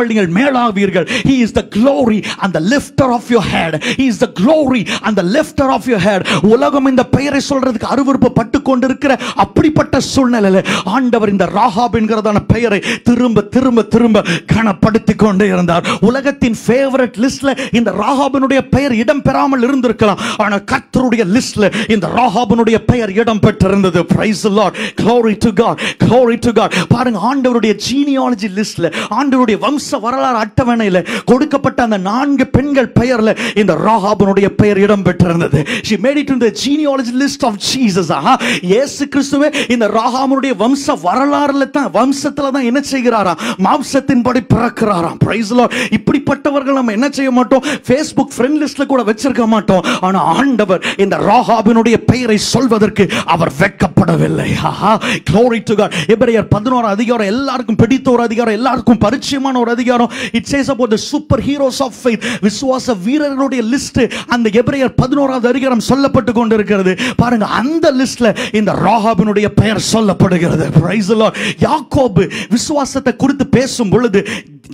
இல்லாமல் நீங்கள் மேலாவீர்கள் he is the glory and the lifter of your head he is the glory and the lifter of your head உலகம் இந்த பெயரை சொல்றதுக்கு அருவருப்பு பட்டு கொண்டிருக்கிற அப்படிப்பட்ட சூழ்நிலையில ஆண்டவர் இந்த ராகாப் என்கிறதான பெயரை திரும்ப திரும்ப திரும்ப கனப்படுத்தி கொண்டே இருந்தார் உலகத்தின் ஃபேவரட் லிஸ்ட்ல இந்த ராகாபினுடைய பெயர் இடம் பெறாமல் இருந்திருக்கலாம் ஆனா கர்த்தருடைய லிஸ்ட்ல இந்த ராகாபினுடைய பெயர் இடம் பெற்றிருந்தது praise Lord glory to god glory to god பாருங்க ஆண்டவருடைய ஜீனியாலஜி லிஸ்ட்ல ஆண்டவருடைய வம்ச வரலாறு அட்டவணையில கொடுக்கப்பட்ட அந்த நான்கு பெண்கள் பெயர்ல இந்த ராகாபினுடைய பெயர் இடம் பெற்றிருந்தது she made it in the genealogy list of jesus ஆஹா இயேசு கிறிஸ்துவே இந்த ராகாமுடைய வம்ச வரலாறுல தான் வம்சத்துல தான் என்ன செய்கிறாராம் மாம்சத்தின்படி பிறக்கிறாராம் பிரைஸ் லார்ட் இப்படிப்பட்டவர்கள் நம்ம என்ன செய்ய மாட்டோம் ஃபேஸ்புக் ஃப்ரெண்ட் லிஸ்ட்ல கூட வச்சிருக்க மாட்டோம் ஆனா ஆண்டவர் இந்த ராகாபினுடைய பெயரை சொல்வதற்கு அவர் வெட்கப்படவில்லை ஆஹா glory to god எபிரேயர் 11 அதிகாரம் எல்லாருக்கும் பிடித்த ஒரு அதிகாரம் எல்லாருக்கும் பரிச்சயமான ஒரு அதிகாரம் it says about the super heroes of faith விசுவாச வீரர்களுடைய லிஸ்ட் அந்த எபிரேயர் 11வது அதிகாரம் சொல்லப்பட்டு கொண்டிருக்கிறது பாருங்க அந்த லிஸ்ட்ல இந்த ராகாபினுடைய பெயர் சொல்லப்படுகிறது பிரைஸ் லார்ட் யாக்கோபு விசுவாசத்தை குறித்து பேசும் பொழுது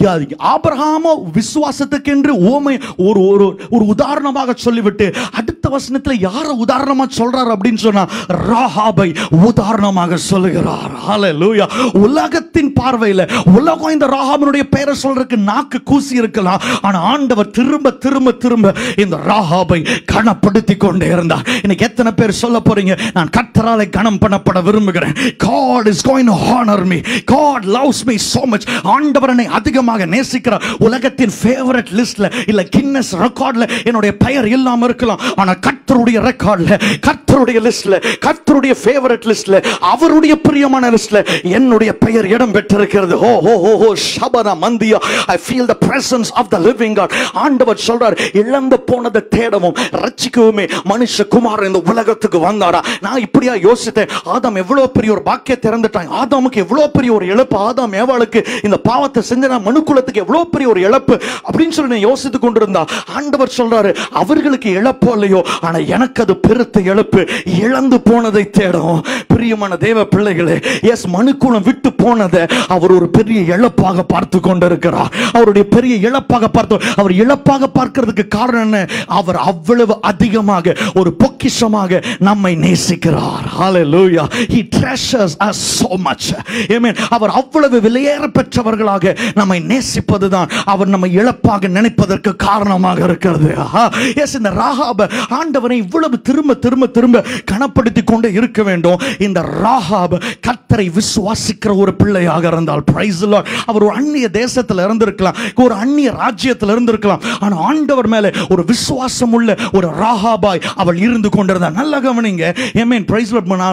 ஆபிரகாமோ விசுவாசத்துக்கென்று ஓமை ஒரு ஒரு ஒரு உதாரணமாக சொல்லிவிட்டு அடுத்த வசனத்தில் யாரை உதாரணமா சொல்றார் அப்படின்னு சொன்னா ராகாபை உதாரணமாக சொல்லுகிறார் ஹalleluya உலகத்தின் பார்வையில் உலகம் இந்த ராகாபினுடைய பெயரை சொல்றதுக்கு நாக்கு கூசி இருக்கலாம் ஆனா ஆண்டவர் திரும்ப திரும்ப திரும்ப இந்த ராகாபை கனப்படுத்தி கொண்டே இருந்தார் இன்னைக்கு எத்தனை பேர் சொல்ல போறீங்க நான் கர்த்தராலே கனம் பண்ணப்பட விரும்புகிறேன் God is going to honor me God loves me so much ஆண்டவர் என்னை அதிகமாக நேசிக்கிறார் உலகத்தின் ஃபேவரட் லிஸ்ட்ல இல்ல கின்னஸ் ரெக்கார்ட்ல என்னுடைய பெயர் இல்லாம இருக்கலாம் ஆனா கர்த்தருடைய ரெக்கார்ட்ல கர்த்தருடைய லிஸ்ட்ல கர்த்தருடைய ஃபேவரட் லிஸ்ட்ல அவருடைய பிரியமான லிஸ்ட்ல என்னுடைய பெயர் இடம் பெற்றிருக்கிறது ஓ ஓ ஓ ஓ ஷபன மந்தியா I feel the presence of the living God ஆண்டவர் சொல்றார் இழந்து போனதை தேடவும் ரட்சிக்கவுமே மனுஷ குமாரன் இந்த உலகத்துக்கு வந்தாரா நான் இப்படியா யோசித்தேன் ஆதாம் எவ்வளவு பெரிய ஒரு பாக்கிய திறந்துட்டான் ஆதாமுக்கு எவ்வளவு பெரிய ஒரு இழப்பு ஆதாம் ஏவாளுக்கு இந்த பாவத்தை செஞ்ச மனுக்குலத்துக்கு எவ்வளவு பெரிய ஒரு இழப்பு அப்படின்னு சொல்லி நான் யோசித்து கொண்டிருந்தா ஆண்டவர் சொல்றாரு அவர்களுக்கு இழப்போ இல்லையோ ஆனா எனக்கு அது பெருத்த இழப்பு இழந்து போனதை தேடும் பிரியமான தேவ பிள்ளைகளே எஸ் மனுக்குலம் விட்டு போனதை அவர் ஒரு பெரிய இழப்பாக பார்த்து கொண்டிருக்கிறார் அவருடைய பெரிய இழப்பாக பார்த்து அவர் இழப்பாக பார்க்கிறதுக்கு காரணம் என்ன அவர் அவ்வளவு அதிகமாக ஒரு பொக்கிஷமாக நம்மை நேசிக்கிறார் ஹalleluya he treasures us so much amen அவர் அவ்வளவு விலையேற பெற்றவர்களாக நம்மை நேசிப்பதுதான் அவர் நம்மை இழப்பாக நினைப்பதற்கு காரணமாக இருக்கிறது எஸ் இந்த ராகாப ஆண்டவரை இவ்வளவு திரும்ப திரும்ப திரும்ப கனப்படுத்தி கொண்டே இருக்க வேண்டும் இந்த ராகாப கத்தரை விசுவாசிக்கிற ஒரு பிள்ளையாக இருந்தால் பிரைஸ் அவர் ஒரு அந்நிய தேசத்தில் இருந்திருக்கலாம் ஒரு அந்நிய ராஜ்யத்தில் இருந்திருக்கலாம் ஆனா ஆண்டவர் மேல ஒரு விசுவாசம் உள்ள ஒரு ராகாபாய் அவள் இருந்து கொண்டிருந்தார் நல்ல கவனிங்க ஏமேன் பிரைஸ்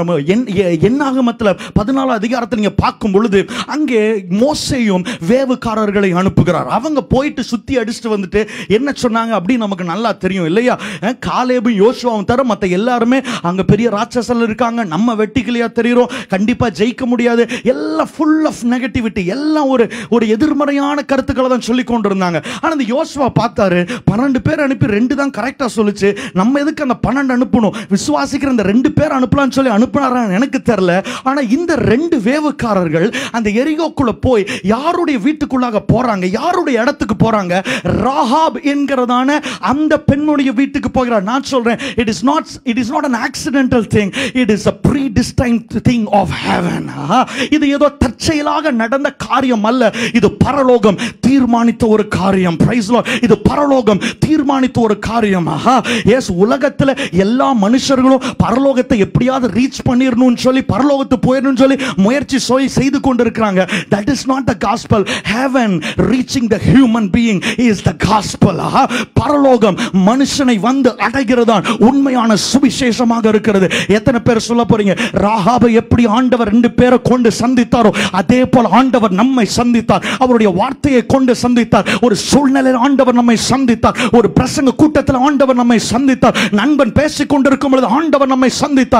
என்னாகமத்தில் பதினாலு அதிகாரத்தை நீங்க பார்க்கும் பொழுது அங்கே மோசையும் வேவுக்காரர்களை அனுப்புகிறார் அவங்க போயிட்டு சுத்தி அடிச்சுட்டு வந்துட்டு என்ன சொன்னாங்க அப்படின்னு நமக்கு நல்லா தெரியும் இல்லையா அஹ் காலேபும் யோசுவாவும் தர மற்ற எல்லாருமே அங்க பெரிய ராட்சசல் இருக்காங்க நம்ம வெட்டிக்கலையா தெரியுறோம் கண்டிப்பா ஜெயிக்க முடியாது எல்லாம் ஃபுல் ஆஃப் நெகட்டிவிட்டி எல்லாம் ஒரு ஒரு எதிர்மறையான கருத்துக்களை தான் சொல்லி கொண்டிருந்தாங்க ஆனா இந்த யோசுவா பார்த்தாரு பன்னெண்டு பேர் அனுப்பி ரெண்டு தான் கரெக்டா சொல்லுச்சு நம்ம எதுக்கு அந்த பன்னெண்டு அனுப்பணும் விசுவாசிக்கிற இந்த ரெண்டு பேர் அனுப்பலாம்னு சொல்லி அனுப்புனாரான்னு எனக்கு தெரியல ஆனா இந்த ரெண்டு வேவுக்காரர்கள் அந்த எரிகோக்குள்ள போய் யாருடைய வீட்டுக்குள்ளாக போறாங்க யாருடைய இடத்துக்கு போறாங்க ராஹாப் என்கிறதான அந்த பெண்ணுடைய வீட்டுக்கு போகிறார் நான் சொல்றேன் it is not it is not an accidental thing it is a predestined thing of heaven ஆஹா, இது ஏதோ தற்செயலாக நடந்த காரியம் அல்ல இது பரலோகம் தீர்மானித்த ஒரு காரியம் பிரைஸ் இது பரலோகம் தீர்மானித்த ஒரு காரியம் ஆஹா எஸ் உலகத்துல எல்லா மனுஷர்களும் பரலோகத்தை எப்படியாவது ரீச் பண்ணிரணும்னு சொல்லி பரலோகத்து போயிடணும்னு சொல்லி முயற்சி சொல்லி செய்து கொண்டிருக்கிறாங்க that is not the gospel heaven reaching the human being is the gospel பரலோகம் மனுஷனை வந்து அடைகிறதான் உண்மையான சுவிசேஷமாக இருக்கிறது எத்தனை பேர் சொல்ல போறீங்க ராகாபை எப்படி ஆண்டவர் ரெண்டு பேரை கொண்டு சந்தித்தாரோ அதே போல ஆண்டவர் நம்மை சந்தித்தார் அவருடைய வார்த்தையை கொண்டு சந்தித்தார் ஒரு சூழ்நிலையில் ஆண்டவர் நம்மை சந்தித்தார் ஒரு பிரசங்க கூட்டத்தில் ஆண்டவர் நம்மை சந்தித்தார் நண்பன் பேசிக் கொண்டிருக்கும் பொழுது ஆண்டவர் நம்மை சந்தித்தார் பிக்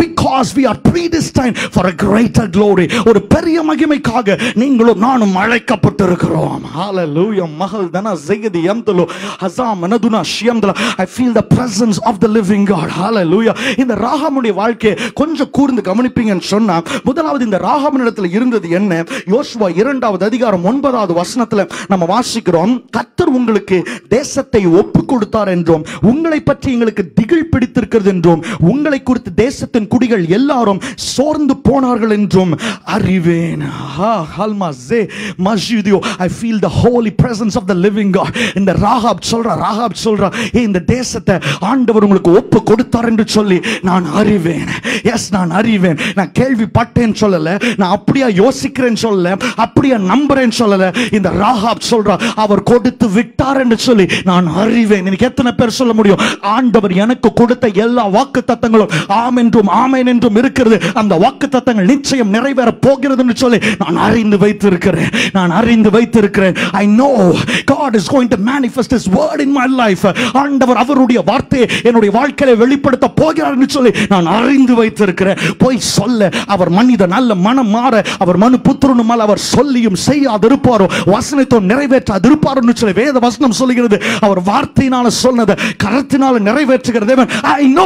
because we are predestined for a greater glory ஒரு பெரிய மகிமைக்காக நீங்களும் நானும் அழைக்கப்பட்டிருக்கிறோம் hallelujah மகள் தன ஜெயதி யம்தலோ ஹசாம் மனதுனா ஷியம்தலா I feel the presence of the living God hallelujah இந்த ராகாமுடைய வாழ்க்கையை கொஞ்சம் கூர்ந்து கவனிப்பீங்கன்னு சொன்னா முதலாவது இந்த ராகாமின் இடத்துல இருந்தது என்ன யோசுவா இரண்டாவது அதிகாரம் ஒன்பதாவது வசனத்துல நம்ம வாசிக்கிறோம் கத்தர் உங்களுக்கு தேசத்தை ஒப்பு கொடுத்தார் என்றும் உங்களை பற்றி எங்களுக்கு திகில் பிடித்திருக்கிறது என்றும் உங்களை குறித்து தேசத்தின் குடிகள் எல்லாரும் சோர்ந்து போனார்கள் என்றும் அறிவேன் ஆஹா, ஹல்மா ஜே மஸ்ஜிதியோ I feel the holy presence of the living God இந்த ராகாப் சொல்றா ராகாப் சொல்றா "ஏய், இந்த தேசத்தை ஆண்டவர் உங்களுக்கு ஒப்பு கொடுத்தார் என்று சொல்லி நான் அறிவேன் எஸ் நான் அறிவேன் நான் கேள்விப்பட்டேன் சொல்லல நான் அப்படியா யோசிக்கிறேன் சொல்லல அப்படியா நம்புறேன் சொல்லல இந்த ராகாப் சொல்றா அவர் கொடுத்து விட்டார் என்று சொல்லி நான் அறிவேன் எனக்கு எத்தனை பேர் சொல்ல முடியும் ஆண்டவர் எனக்கு கொடுத்த எல்லா வாக்கு தத்தங்களும் ஆம் என்றும் ஆமேன் என்றும் இருக்கிறது அந்த வாக்கு தத்தங்கள் நிச்சயம் நிறைவேற போகிறது என்று சொல்லி நான் அறிந்து வைத்திருக்கிறேன் நான் அறிந்து வைத்திருக்கிறேன் I know God is going to manifest his word in my life ஆண்டவர் அவருடைய வார்த்தையை என்னுடைய வாழ்க்கையில வெளிப்படுத்த போகிறார் என்று சொல்லி நான் அறிந்து வைத்திருக்கிறேன் போய் சொல்ல அவர் மனிதன் அல்ல மனம் மாற அவர் மனு புத்திரனுமால் அவர் சொல்லியும் செய்யாதிருப்பாரோ வசனத்தை நிறைவேற்றாதிருப்பாரோ என்று சொல்லி வேத வசனம் சொல்லுகிறது அவர் வார்த்தையினால சொன்னதை கரத்தினால நிறைவேற்றுகிற தேவன் ஐ நோ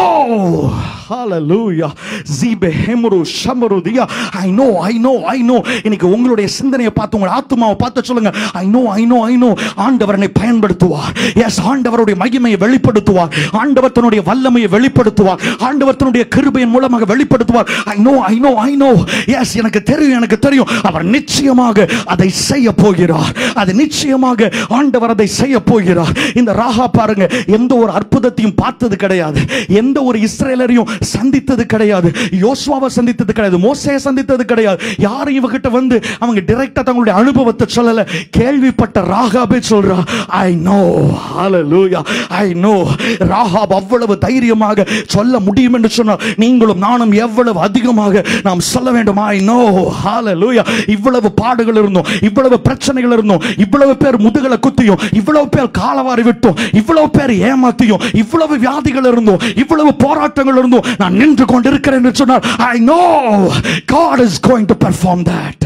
ஹalleluya ஜீபே ஹெமரு ஷமரு தியா I know I know I know இன்னைக்கு உங்களுடைய சிந்தனையை பார்த்து உங்கள் ஆத்துமாவை பார்த்து சொல்லுங்க I know I know I know ஆண்டவர் என்னை பயன்படுத்துவார் எஸ் ஆண்டவருடைய மகிமையை வெளிப்படுத்துவார் ஆண்டவர் தன்னுடைய வல்லமையை வெளிப்படுத்துவார் ஆண்டவர் தன்னுடைய கிருபையின் மூலமாக வெளிப்படுத்துவார் I know I know I know yes எனக்கு தெரியும் எனக்கு தெரியும் அவர் நிச்சயமாக அதை செய்ய போகிறார் அது நிச்சயமாக ஆண்டவர் அதை செய்ய போகிறார் இந்த ராகா பாருங்க எந்த ஒரு அற்புதத்தையும் பார்த்தது கிடையாது எந்த ஒரு இஸ்ரேலரையும் சந்தித்தது கிடையாது யோசுவாவை சந்தித்தது கிடையாது மோசையை சந்தித்தது கிடையாது யாரும் இவகிட்ட வந்து அவங்க டைரக்டா தங்களுடைய அனுபவத்தை சொல்லல கேள்விப்பட்ட ராகாபே சொல்றா ஐ நோ ஹalleluya ஐ நோ ராகாப் அவ்வளவு தைரியமாக சொல்ல முடியும் என்று சொன்னால் நீங்களும் நானும் எவ்வளவு அதிகமாக நாம் சொல்ல வேண்டும் ஐ நோ ஹalleluya இவ்வளவு பாடுகள் இருந்தோம் இவ்வளவு பிரச்சனைகள் இருந்தோம் இவ்வளவு பேர் முதுகலை குத்தியும் இவ்வளவு பேர் காலவாரி விட்டோம் இவ்வளவு பேர் ஏமாத்தியும் இவ்வளவு வியாதிகள் இருந்தோம் இவ்வளவு போராட்டங்கள் இருந்தோம் நான் நின்று கொண்டிருக்கிறேன் என்று சொன்னார் I know God is going to perform that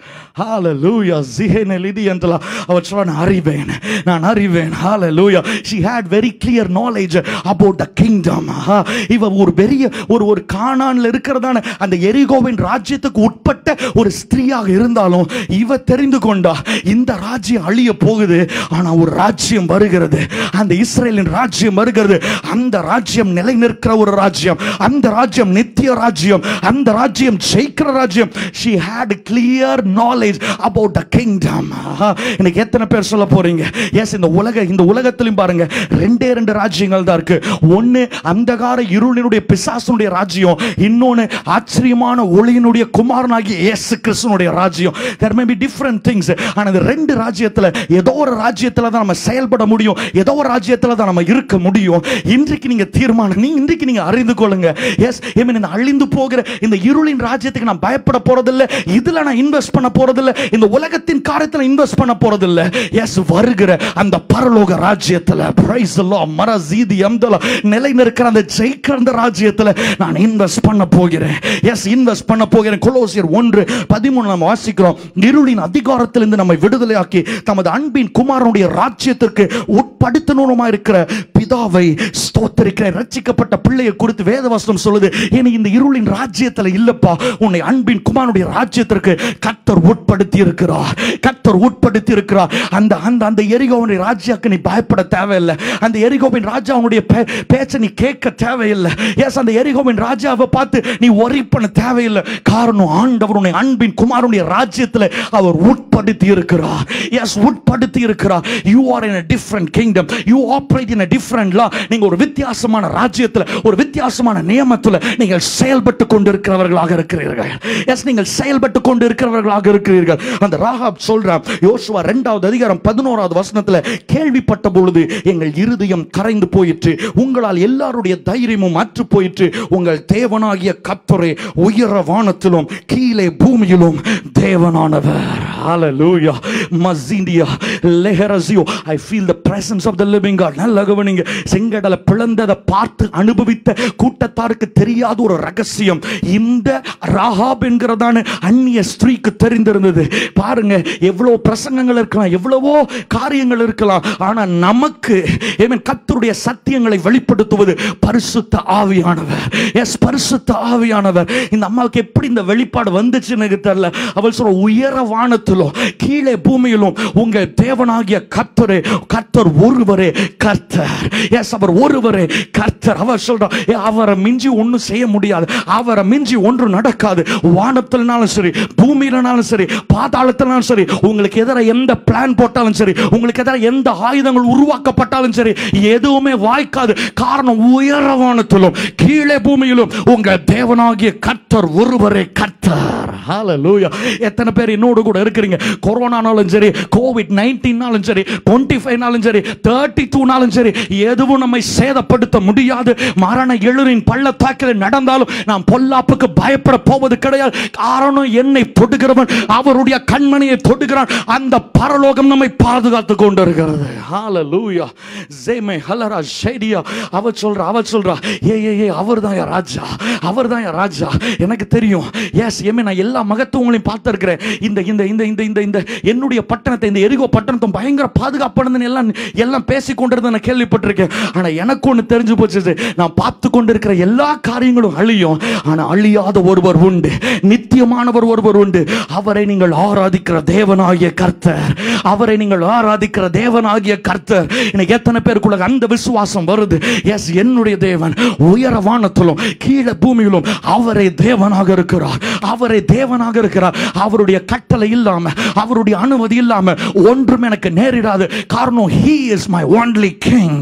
ஹalleluya ஜிஹேன லிதி என்றல அவர் சொல்ற நான் அறிவேன் நான் அறிவேன் ஹalleluya she had very clear knowledge about the kingdom ஆஹா, இவ ஒரு பெரிய ஒரு ஒரு கானான்ல இருக்கிறதான அந்த எரிகோவின் ராஜ்யத்துக்கு உட்பட்ட ஒரு ஸ்திரீயாக இருந்தாலும் இவ தெரிந்து கொண்டா இந்த ராஜ்யம் அழிய போகுது ஆனா ஒரு ராஜ்யம் வருகிறது அந்த இஸ்ரேலின் ராஜ்யம் வருகிறது அந்த ராஜ்யம் நிலை நிற்கிற ஒரு ராஜ்யம் அந்த ராஜ்யம் நித்திய ராஜ்யம் அந்த ராஜ்யம் ஜெயிக்கிற ராஜ்யம் she had clear knowledge about the kingdom ஆஹா, இன்னைக்கு எத்தனை பேர் சொல்ல போறீங்க எஸ் இந்த உலக இந்த உலகத்திலும் பாருங்க ரெண்டே ரெண்டு ராஜ்யங்கள் தான் இருக்கு ஒன்னு அந்தகார இருளினுடைய பிசாசனுடைய ராஜ்யம் இன்னொன்னு ஆச்சரியமான ஒளியினுடைய குமாரனாகிய இயேசு கிறிஸ்துனுடைய ராஜ்யம் there may be different things ஆனா இந்த ரெண்டு ராஜ்யத்துல ஏதோ ஒரு ராஜ்யத்துல தான் நம்ம செயல்பட முடியும் ஏதோ ஒரு ராஜ்யத்துல தான் நம்ம இருக்க முடியும் இன்றைக்கு நீங்க தீர்மானம் நீ இன்றைக்கு நீங்க அறிந்து கொள்ளுங்க எஸ் இந்த அழிந்து போகிற இந்த இருளின் ராஜ்யத்துக்கு நான் பயப்பட போறதில்ல இதுல நான் இன்வெஸ்ட் பண்ண போறதில்ல இந்த உலகத்தின் காரியத்துல இன்வெஸ்ட் பண்ண போறதில்ல எஸ் வருகிற அந்த பரலோக ராஜ்யத்துல பிரைஸ் எல்லாம் மர ஜீதி அம்தல நிலை நிற்கிற அந்த ஜெயிக்கிற அந்த ராஜ்யத்துல நான் இன்வெஸ்ட் பண்ண போகிறேன் எஸ் இன்வெஸ்ட் பண்ண போகிறேன் கொலோசியர் ஒன்று பதிமூணு நம்ம வாசிக்கிறோம் இருளின் அதிகாரத்திலிருந்து நம்மை விடுதலையாக்கி தமது அன்பின் குமாரனுடைய ராஜ்யத்திற்கு உட்படுத்தணுமா இருக்கிற பிதாவை ஸ்தோத்தரிக்கிறேன் ரட்சிக்கப்பட்ட பிள்ளையை குறித்து வேதவசனம் சொல்லுது இனி இந்த இருளின் ராஜ்யத்துல இல்லப்பா உன்னை அன்பின் குமாரனுடைய ராஜ்யத்திற்கு கத்தர் உட்படுத்தி இருக்கிறார் கத்தர் உட்படுத்தி இருக்கிறார் அந்த அந்த அந்த எரிகோவனுடைய ராஜ்யாக்கு நீ பயப்பட தேவையில்லை அந்த எரிகோவின் ராஜா அவனுடைய பே- பேச்சை நீ கேட்க தேவையில்லை எஸ் அந்த எரிகோவின் ராஜாவை பார்த்து நீ ஒரி பண்ண தேவையில்லை காரணம் ஆண்டவர் உன்னை அன்பின் குமாரனுடைய ராஜ்யத்தில் அவர் உட்படுத்தி இருக்கிறார் எஸ் உட்படுத்தி இருக்கிறார் you are in a different kingdom you operate in a different law நீங்க ஒரு வித்தியாசமான ராஜ்யத்தில் ஒரு வித்தியாசமான நியமத்தில் நீங்கள் செயல்பட்டு கொண்டிருக்கிறவர்களாக இருக்கிறீர்கள் எஸ் நீங்கள் செயல்பட்டு கொண்டு இருக்கிறவர்களாக இருக்கிறீர்கள் அந்த ராகாப் சொல்றான் யோசுவா இரண்டாவது அதிகாரம் பதினோராவது வசனத்துல கேள்விப்பட்ட பொழுது எங்கள் இருதயம் கரைந்து போயிற்று உங்களால் எல்லாருடைய தைரியமும் அற்று போயிற்று உங்கள் தேவனாகிய கத்தரே உயர வானத்திலும் கீழே பூமியிலும் தேவனானவர் ஹalleluya மஸிண்டியா லெஹரசியோ I feel the presence of the living God நல்ல கவனிங்க செங்கடலை பிளந்ததை பார்த்து அனுபவித்த கூட்டத்தாருக்கு தெரியாத ஒரு ரகசியம் இந்த ராகாப் என்கிறதான அந்நிய ஸ்திரீக்கு தெரிந்திருந்தது பாருங்க எவ்வளவு பிரசங்கங்கள் இருக்கலாம் எவ்வளவோ காரியங்கள் இருக்கலாம் ஆனா நமக்கு ஏமேன் கர்த்தருடைய சத்தியங்களை வெளிப்படுத்துவது பரிசுத்த ஆவியானவர் எஸ் பரிசுத்த ஆவியானவர் இந்த அம்மாவுக்கு எப்படி இந்த வெளிப்பாடு வந்துச்சுன்னு எனக்கு தெரியல அவள் சொல்ற உயர வானத்திலும் கீழே பூமியிலும் உங்க தேவனாகிய கர்த்தரே கர்த்தர் ஒருவரே கர்த்தர் எஸ் அவர் ஒருவரே கர்த்தர் அவர் சொல்றா "ஏ, அவரை மிஞ்சி ஒன்றும் செய்ய முடியாது அவரை மிஞ்சி ஒன்றும் நடக்காது வானத்திலனாலும் சரி பூமியிலனாலும் சரி பாதாளத்தினாலும் சரி உங்களுக்கு எதிராக எந்த பிளான் போட்டாலும் சரி உங்களுக்கு எதிராக எந்த ஆயுதங்கள் உருவாக்கப்பட்டாலும் சரி எதுவுமே வாய்க்காது காரணம் உயர வானத்திலும் கீழே பூமியிலும் உங்க தேவனாகிய கர்த்தர் ஒருவரே கர்த்தர் ஹalleluya எத்தனை பேர் என்னோடு கூட இருக்கிறீங்க கொரோனானாலும் சரி கோவிட் நைன்டீன்னாலும் சரி டுவெண்ட்டி ஃபைவ்னாலும் சரி தேர்ட்டி டூனாலும் சரி எதுவும் நம்மை சேதப்படுத்த முடியாது மரண எழுரின் பள்ளத்தாக்கில் நடந்தாலும் நாம் பொல்லாப்புக்கு பயப்பட போவது கிடையாது காரணம் என்னை தொடுகிறவன் அவருடைய கண்மணியை தொடுகிறான் அந்த பரலோகம் நம்மை பாதுகாத்து கொண்டிருக்கிறது ஹalleluya ஜேமே ஹலரா ஷேடியா அவ சொல்றா அவ சொல்றா ஏ ஏ ஏ அவர்தான் என் ராஜா அவர்தான் என் ராஜா எனக்கு தெரியும் எஸ் ஏமே நான் எல்லா மகத்துவங்களையும் பார்த்திருக்கிறேன் இந்த இந்த இந்த இந்த இந்த இந்த என்னுடைய பட்டணத்தை இந்த எரிகோ பட்டணத்தை பயங்கர பாதுகாப்பானதுன்னு எல்லாம் எல்லாம் பேசி கொண்டிருந்த நான் கேள்விப்பட்டிருக்கேன் ஆனா எனக்கு ஒன்று தெரிஞ்சு போச்சு நான் பார்த்து கொண்டிருக்கிற எல்லா காரியங்களும் அழியும் ஆனா அழியாத ஒருவர் உண்டு நித்தியமானவர் ஒருவர் உண்டு அவரை நீங்கள் ஆராதிக்கிற தேவனாகிய கர்த்தர் அவரை நீங்கள் ஆராதிக்கிற தேவனாகிய கர்த்தர் இன்னைக்கு எத்தனை பேருக்குள்ள அந்த விசுவாசம் வருது எஸ் என்னுடைய தேவன் உயர வானத்திலும் கீழே பூமியிலும் அவரே தேவனாக இருக்கிறார் அவரே தேவனாக இருக்கிறார் அவருடைய கட்டளை இல்லாம அவருடைய அனுமதி இல்லாம ஒன்றும் எனக்கு நேரிடாது காரணம் he is my only king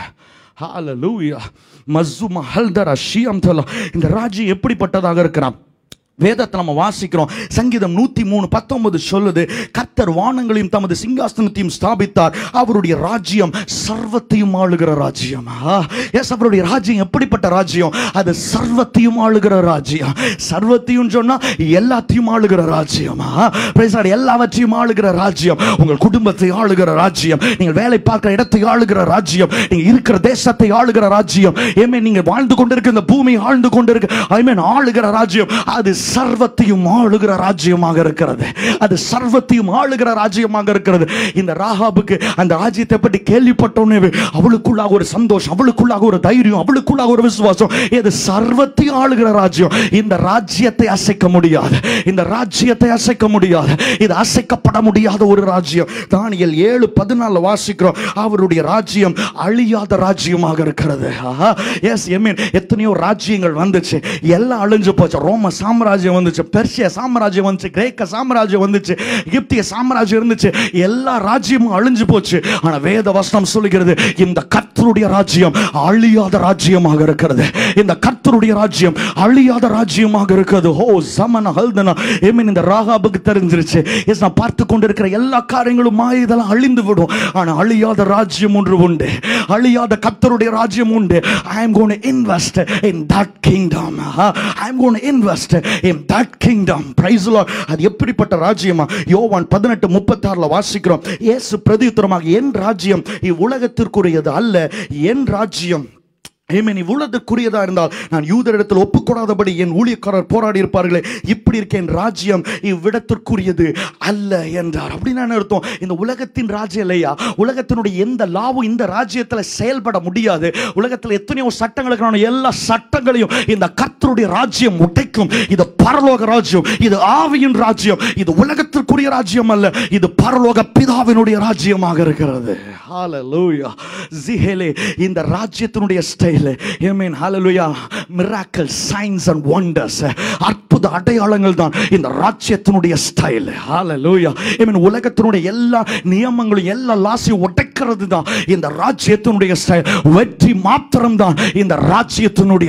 ஹalleluya மஸ்ஸுமா ஹல்தரா ஷியம் தலா இந்த ராஜ்யம் எப்படிப்பட்டதாக இருக்கிறான் வேதத்தை நம்ம வாசிக்கிறோம் சங்கீதம் நூத்தி மூணு பத்தொன்பது சொல்லுது கர்த்தர் வானங்களையும் தமது சிங்காசனத்தையும் ஸ்தாபித்தார் அவருடைய ராஜ்யம் சர்வத்தையும் ஆளுகிற ராஜ்யம் எஸ் அவருடைய ராஜ்யம் எப்படிப்பட்ட ராஜ்யம் அது சர்வத்தையும் ஆளுகிற ராஜ்யம் சர்வத்தையும் சொன்னா எல்லாத்தையும் ஆளுகிற ராஜ்யம் Praise God. எல்லாவற்றையும் ஆளுகிற ராஜ்யம் உங்கள் குடும்பத்தை ஆளுகிற ராஜ்யம் நீங்கள் வேலை பார்க்கிற இடத்தை ஆளுகிற ராஜ்யம் நீங்க இருக்கிற தேசத்தை ஆளுகிற ராஜ்யம் ஏமே நீங்க வாழ்ந்து கொண்டிருக்கிற இந்த பூமி ஆழ்ந்து கொண்டிருக்க ஐ மீன் ஆளுகிற ராஜ்யம் அது சர்வத்தையும் ஆளுகிற ராஜ்யமாக இருக்கிறது அது சர்வத்தையும் ஆளுகிற ராஜ்யமாக இருக்கிறது இந்த ராகாபுக்கு அந்த ராஜ்யத்தை பற்றி கேள்விப்பட்டோன்னே அவளுக்குள்ளாக ஒரு சந்தோஷம் அவளுக்குள்ளாக ஒரு தைரியம் அவளுக்குள்ளாக ஒரு விசுவாசம் இது சர்வத்தையும் ஆளுகிற ராஜ்யம் இந்த ராஜ்யத்தை அசைக்க முடியாது இந்த ராஜ்யத்தை அசைக்க முடியாது இது அசைக்கப்பட முடியாத ஒரு ராஜ்யம் தானியல் ஏழு பதினாலு வாசிக்கிறோம் அவருடைய ராஜ்யம் அழியாத ராஜ்யமாக இருக்கிறது எஸ் எமீன் எத்தனையோ ராஜ்யங்கள் வந்துச்சு எல்லாம் அழிஞ்சு போச்சு ரோம சாம்ராஜ்யம் வந்துச்சு பெர்ஷிய சாம்ராஜ்யம் வந்துச்சு கிரேக்க சாம்ராஜ்யம் வந்துச்சு எகிப்திய சாம்ராஜ்யம் இருந்துச்சு எல்லா ராஜ்யமும் அழிஞ்சு போச்சு ஆனா வேத வசனம் சொல்லுகிறது இந்த கர்த்தருடைய ராஜ்யம் அழியாத ராஜ்யமாக இருக்கிறது இந்த கர்த்தருடைய ராஜ்யம் அழியாத ராஜ்யமாக இருக்கிறது ஹோ சமன ஹல்தனா ஏமீன் இந்த ராகாபுக்கு தெரிஞ்சிருச்சு எஸ் நான் பார்த்து கொண்டிருக்கிற எல்லா காரியங்களும் மாய இதெல்லாம் அழிந்து விடும் ஆனா அழியாத ராஜ்யம் ஒன்று உண்டு அழியாத கர்த்தருடைய ராஜ்யம் உண்டு I am gonna invest in that kingdom I am gonna invest in that kingdom praise அது எப்படிப்பட்ட ராஜ்யமா யோவான் பதினெட்டு முப்பத்தாறுல வாசிக்கிறோம் இயேசு பிரதியுத்தரமாக என் ராஜ்யம் இவ்வுலகத்திற்குரியது அல்ல என் ராஜ்யம் ஏமேன் இவ்வுலகத்திற்குரியதா இருந்தால் நான் யூதரிடத்தில் ஒப்புக்கொடாதபடி என் ஊழியக்காரர் போராடி இருப்பார்களே இப்படி இருக்க என் ராஜ்யம் இவ்விடத்திற்குரியது அல்ல என்றார் அப்படின்னு என்ன அர்த்தம் இந்த உலகத்தின் ராஜ்யம் இல்லையா உலகத்தினுடைய எந்த லாவும் இந்த ராஜ்யத்தில் செயல்பட முடியாது உலகத்தில் எத்தனையோ சட்டங்களுக்கான எல்லா சட்டங்களையும் இந்த கர்த்தருடைய ராஜ்யம் உடைக்கும் இது பரலோக ராஜ்யம் இது ஆவியின் ராஜ்யம் இது உலகத்திற்குரிய ராஜ்யம் அல்ல இது பரலோக பிதாவினுடைய ராஜ்யமாக இருக்கிறது ஹalleluya ஜிஹேலே இந்த ராஜ்யத்தினுடைய ஸ்டைல் ஐ மீன் ஹalleluya மிராக்கிள் சைன்ஸ் அண்ட் வண்டர்ஸ் அற்புத அடையாளங்கள் தான் இந்த ராஜ்யத்தினுடைய ஸ்டைல் ஹalleluya ஐ மீன் உலகத்தினுடைய எல்லா நியமங்களும் எல்லா லாஸையும் உடைக்கிறது தான் இந்த ராஜ்யத்தினுடைய ஸ்டைல் வெற்றி மாத்திரம் தான் இந்த ராஜ்யத்தினுடைய ஸ்டைல்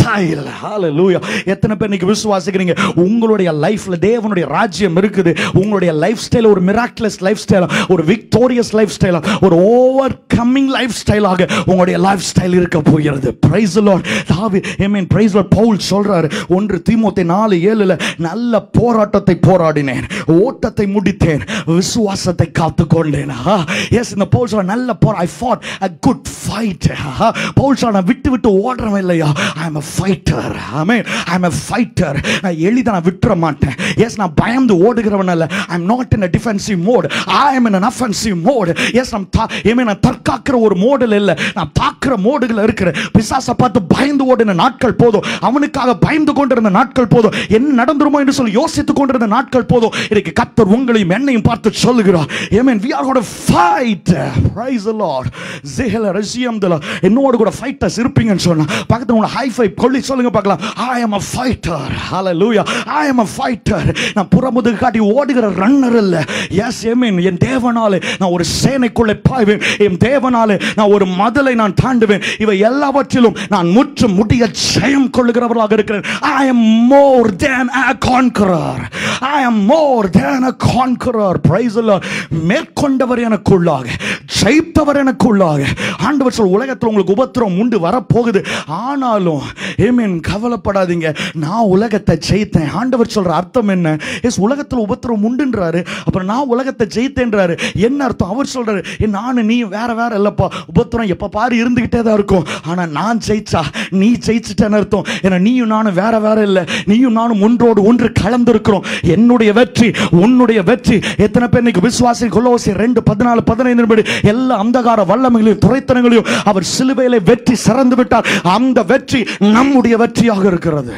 ஸ்டைல் ஹalleluya எத்தனை பேர் இன்னைக்கு விசுவாசிக்கிறீங்க உங்களுடைய லைஃப்ல தேவனுடைய ராஜ்யம் இருக்குது உங்களுடைய லைஃப் ஸ்டைல் ஒரு மிராக்குலஸ் லைஃப் ஸ்டைல் ஒரு விக்டோரியஸ் லைஃப் ஸ்டைல் ஒரு ஓவர் கம்மிங் லைஃப் ஸ்டைலாக உங்களுடைய லைஃப் ஸ்டைல் இருக்க போகிறது பிரைஸ் லார்ட் தாவி I mean praise Lord Paul சொல்றாரு ஒன்று தீமோத்தே நாலு ஏழுல நல்ல போராட்டத்தை போராடினேன் ஓட்டத்தை முடித்தேன் விசுவாசத்தை காத்து கொண்டேன் எஸ் இந்த பவுல் சொல்ற நல்ல போரா I fought a good fight Paul சொல்ற நான் விட்டு விட்டு ஓடுறவன் இல்லையா I am a fighter amen I am a fighter நான் எளிதா நான் விட்டுற மாட்டேன் எஸ் நான் பயந்து ஓடுகிறவன் அல்ல I am not in a defensive mode ஐ அம் in an offensive mode yes நான் தா ஏமே நான் தற்காக்கிற ஒரு மோடில் இல்ல நான் தாக்குற மோடுகள் இருக்கிற பிசாசை பார்த்து பயந்து ஓடின நாட்கள் போதும் அவனுக்காக பயந்து கொண்டிருந்த நாட்கள் போதும் என்ன நடந்துருமோ என்று சொல்லி யோசித்துக் கொண்டிருந்த நாட்கள் போதும் இன்னைக்கு கத்தர் உங்களையும் என்னையும் பார்த்து சொல்லுகிறார் ஏமேன் we are going to fight praise the lord ஜெஹல ரசியம் தல என்னோட கூட ஃபைட்டர்ஸ் இருப்பீங்கன்னு சொன்னா பக்கத்துல உங்க ஹை ஃபைவ் கொள்ளி சொல்லுங்க பார்க்கலாம் ஐ am a fighter hallelujah i am a fighter நான் புறமுதுகு காட்டி ஓடுகிற ரன்னர் இல்ல எஸ் ஏமேன் என் தேவனாலே நான் ஒரு சேனைக்குள்ளே பாய்வேன் என் தேவனாலே நான் ஒரு மதலை நான் தாண்டுவேன் இவை எல்லாவற்றிலும் நான் முற்று முடிய ஜெயம் கொள்ளுகிறவர்களாக இருக்கிறேன் ஐ am more than a conqueror I am more than a conqueror praise the Lord மேற்கொண்டவர் எனக்குள்ளாக ஜெயித்தவர் எனக்குள்ளாக ஆண்டவர் சொல் உலகத்தில் உங்களுக்கு உபத்திரம் உண்டு வரப்போகுது ஆனாலும் ஏமேன் கவலைப்படாதீங்க நான் உலகத்தை ஜெயித்தேன் ஆண்டவர் சொல்ற அர்த்தம் என்ன எஸ் உலகத்தில் உபத்திரம் உண்டுன்றாரு அப்புறம் நான் உலகத்தை ஜெயித்தேன்றாரு என்ன அர்த்தம் அவர் சொல்றாரு "ஏ, நானு நீ வேற வேற இல்லப்பா உபத்திரம் எப்ப பாரு இருந்துகிட்டே தான் இருக்கும் ஆனா நான் ஜெயிச்சா நீ ஜெயிச்சிட்டேன்னு அர்த்தம் ஏன்னா நீயும் நானும் வேற வேற இல்லை நீயும் நானும் ஒன்றோடு ஒன்று கலந்திருக்கிறோம் என்னுடைய வெற்றி உன்னுடைய வெற்றி எத்தனை பேர் இன்னைக்கு விசுவாசி கொலோசி ரெண்டு பதினாலு பதினைந்து படி எல்லா அந்தகார வல்லமைகளையும் துறைத்தனங்களையும் அவர் சிலுவையிலே வெற்றி சிறந்து விட்டார் அந்த வெற்றி நம்முடைய வெற்றியாக இருக்கிறது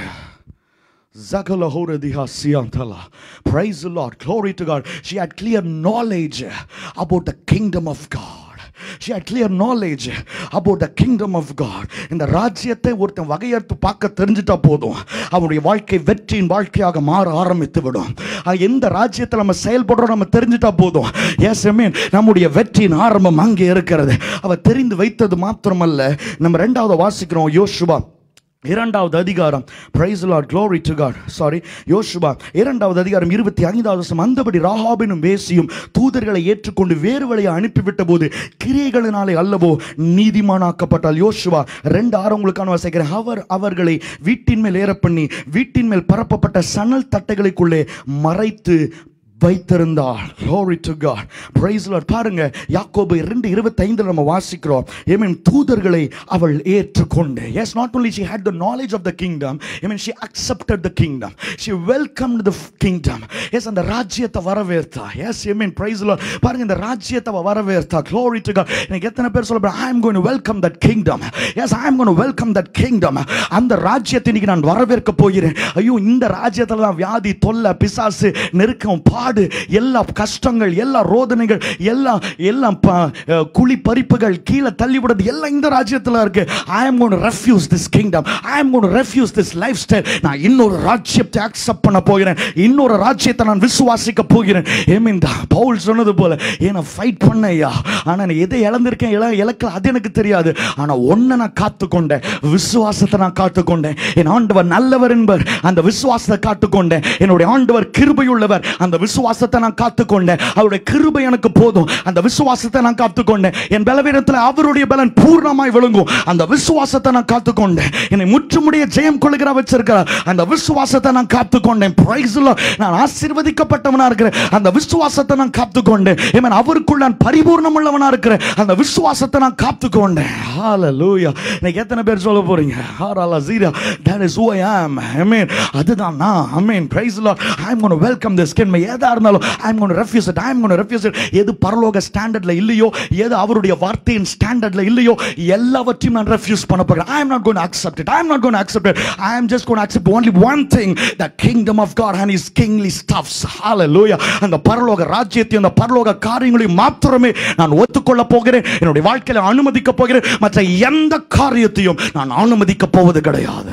Zakala Horadiha Siantala. Praise the Lord. Glory to God. She had clear knowledge about the kingdom of God. She had clear knowledge about the kingdom of God. இந்த ராஜ்யத்தை ஒருத்தன் வகையறுத்து பார்க்க தெரிஞ்சிட்டா போதும் அவனுடைய வாழ்க்கை வெற்றியின் வாழ்க்கையாக மாற ஆரம்பித்து விடும் அஹ் எந்த ராஜ்யத்தில் நம்ம செயல்படுறோம் நம்ம தெரிஞ்சிட்டா போதும் எஸ் மீன் நம்முடைய வெற்றியின் ஆரம்பம் அங்கே இருக்கிறது அவர் தெரிந்து வைத்தது மாத்திரமல்ல நம்ம ரெண்டாவது வாசிக்கிறோம் யோசுவா இரண்டாவது அதிகாரம் praise Lord glory to God sorry யோசுவா இரண்டாவது அதிகாரம் இருபத்தி ஐந்தாவது வருஷம் அந்தபடி ராகாபினும் வேசியும் தூதர்களை ஏற்றுக்கொண்டு வேறு வழியை அனுப்பிவிட்ட போது கிரியைகளினாலே அல்லவோ நீதிமானாக்கப்பட்டால் யோசுவா ரெண்டு ஆறு உங்களுக்கான வாசிக்கிறேன் அவர் அவர்களை வீட்டின் மேல் ஏற பண்ணி வீட்டின் மேல் பரப்பப்பட்ட சணல் தட்டைகளுக்குள்ளே மறைத்து வைத்திருந்தார் glory to God praise the Lord பாருங்க யாக்கோபு 2 25 நம்ம வாசிக்கிறோம் I mean தூதர்களை அவள் ஏற்றுக்கொண்டு yes not only she had the knowledge of the kingdom I mean she accepted the kingdom she welcomed the kingdom yes அந்த ராஜ்யத்தை வரவேற்றா yes I mean praise the Lord பாருங்க இந்த ராஜ்யத்தை அவ வரவேற்றா glory to God எனக்கு எத்தனை பேர் சொல்ல I am going to welcome that kingdom yes I am going to welcome that kingdom அந்த ராஜ்யத்தை இன்னைக்கு நான் வரவேற்க போகிறேன் ஐயோ இந்த ராஜ்யத்துல தான் வியாதி தொல்லை பிசாசு நெருக்கம் பாடு எல்லா கஷ்டங்கள் எல்லா ரோதனைகள் எல்லாம் எல்லாம் ப- அஹ், குழி பறிப்புகள் கீழே தள்ளிவிடுறது எல்லாம் இந்த ராஜ்யத்துல இருக்கு I am gonna refuse this kingdom I am gonna refuse this life style நான் இன்னொரு ராஜ்யத்தை அக்செப்ட் பண்ண போகிறேன் இன்னொரு ராஜ்யத்தை நான் விசுவாசிக்க போகிறேன் ஏமீன் பவுல் சொன்னது போல ஏன்னா ஃபைட் பண்ணையா ஆனா நான் எதை இழந்திருக்கேன் இழ இழக்கல அது எனக்கு தெரியாது ஆனா ஒன்ன நான் காத்துக்கொண்டேன் விசுவாசத்தை நான் காத்துக்கொண்டேன் என் ஆண்டவர் நல்லவர் என்பர் அந்த விசுவாசத்தை காத்துக்கொண்டேன் என்னுடைய ஆண்டவர் கிருபையுள்ளவர் அந்த விசுவாசத்தை நான் காத்துக்கொண்டேன் அவருடைய கிருபை எனக்கு போதும் அந்த விசுவாசத்தை நான் காத்துக்கொண்டேன் என் பலவீனத்தில் அவருடைய பலன் பூர்ணமாய் விளங்கும் அந்த விசுவாசத்தை நான் காத்துக்கொண்டேன் என்னை முற்றுமுடிய ஜெயம் கொள்கிற வச்சிருக்கிறார் அந்த விசுவாசத்தை நான் காத்துக்கொண்டேன் Praise the Lord. நான் ஆசீர்வதிக்கப்பட்டவனா இருக்கிறேன் அந்த விசுவாசத்தை நான் காத்துக்கொண்டேன் Amen. அவருக்குள் நான் பரிபூர்ணம் உள்ளவனா இருக்கிறேன் அந்த விசுவாசத்தை நான் காத்துக்கொண்டேன் Hallelujah. இன்னைக்கு எத்தனை பேர் சொல்ல போறீங்க Hallelujah. That is who I am. Amen. அதுதான் நான் Amen. Praise the Lord. I'm going to welcome this கிண்மை எதா இருந்தாலும் I'm going to refuse it. I'm going to refuse it. எது பரலோக ஸ்டாண்டர்ட்ல இல்லையோ எது அவருடைய வார்த்தையின் ஸ்டாண்டர்ட்ல இல்லையோ எல்லாவற்றையும் நான் ரெஃப்யூஸ் பண்ண போகிறேன் I am not going to accept it. I am not going to accept it. I am just going to accept only one thing the kingdom of God and his kingly stuffs. Hallelujah. அந்த பரலோக ராஜ்யத்தையும் அந்த பரலோக காரியங்களையும் மாத்திரமே நான் ஒத்துக்கொள்ள போகிறேன் என்னுடைய வாழ்க்கையில அனுமதிக்க போகிறேன் மற்ற எந்த காரியத்தையும் நான் அனுமதிக்க போவது கிடையாது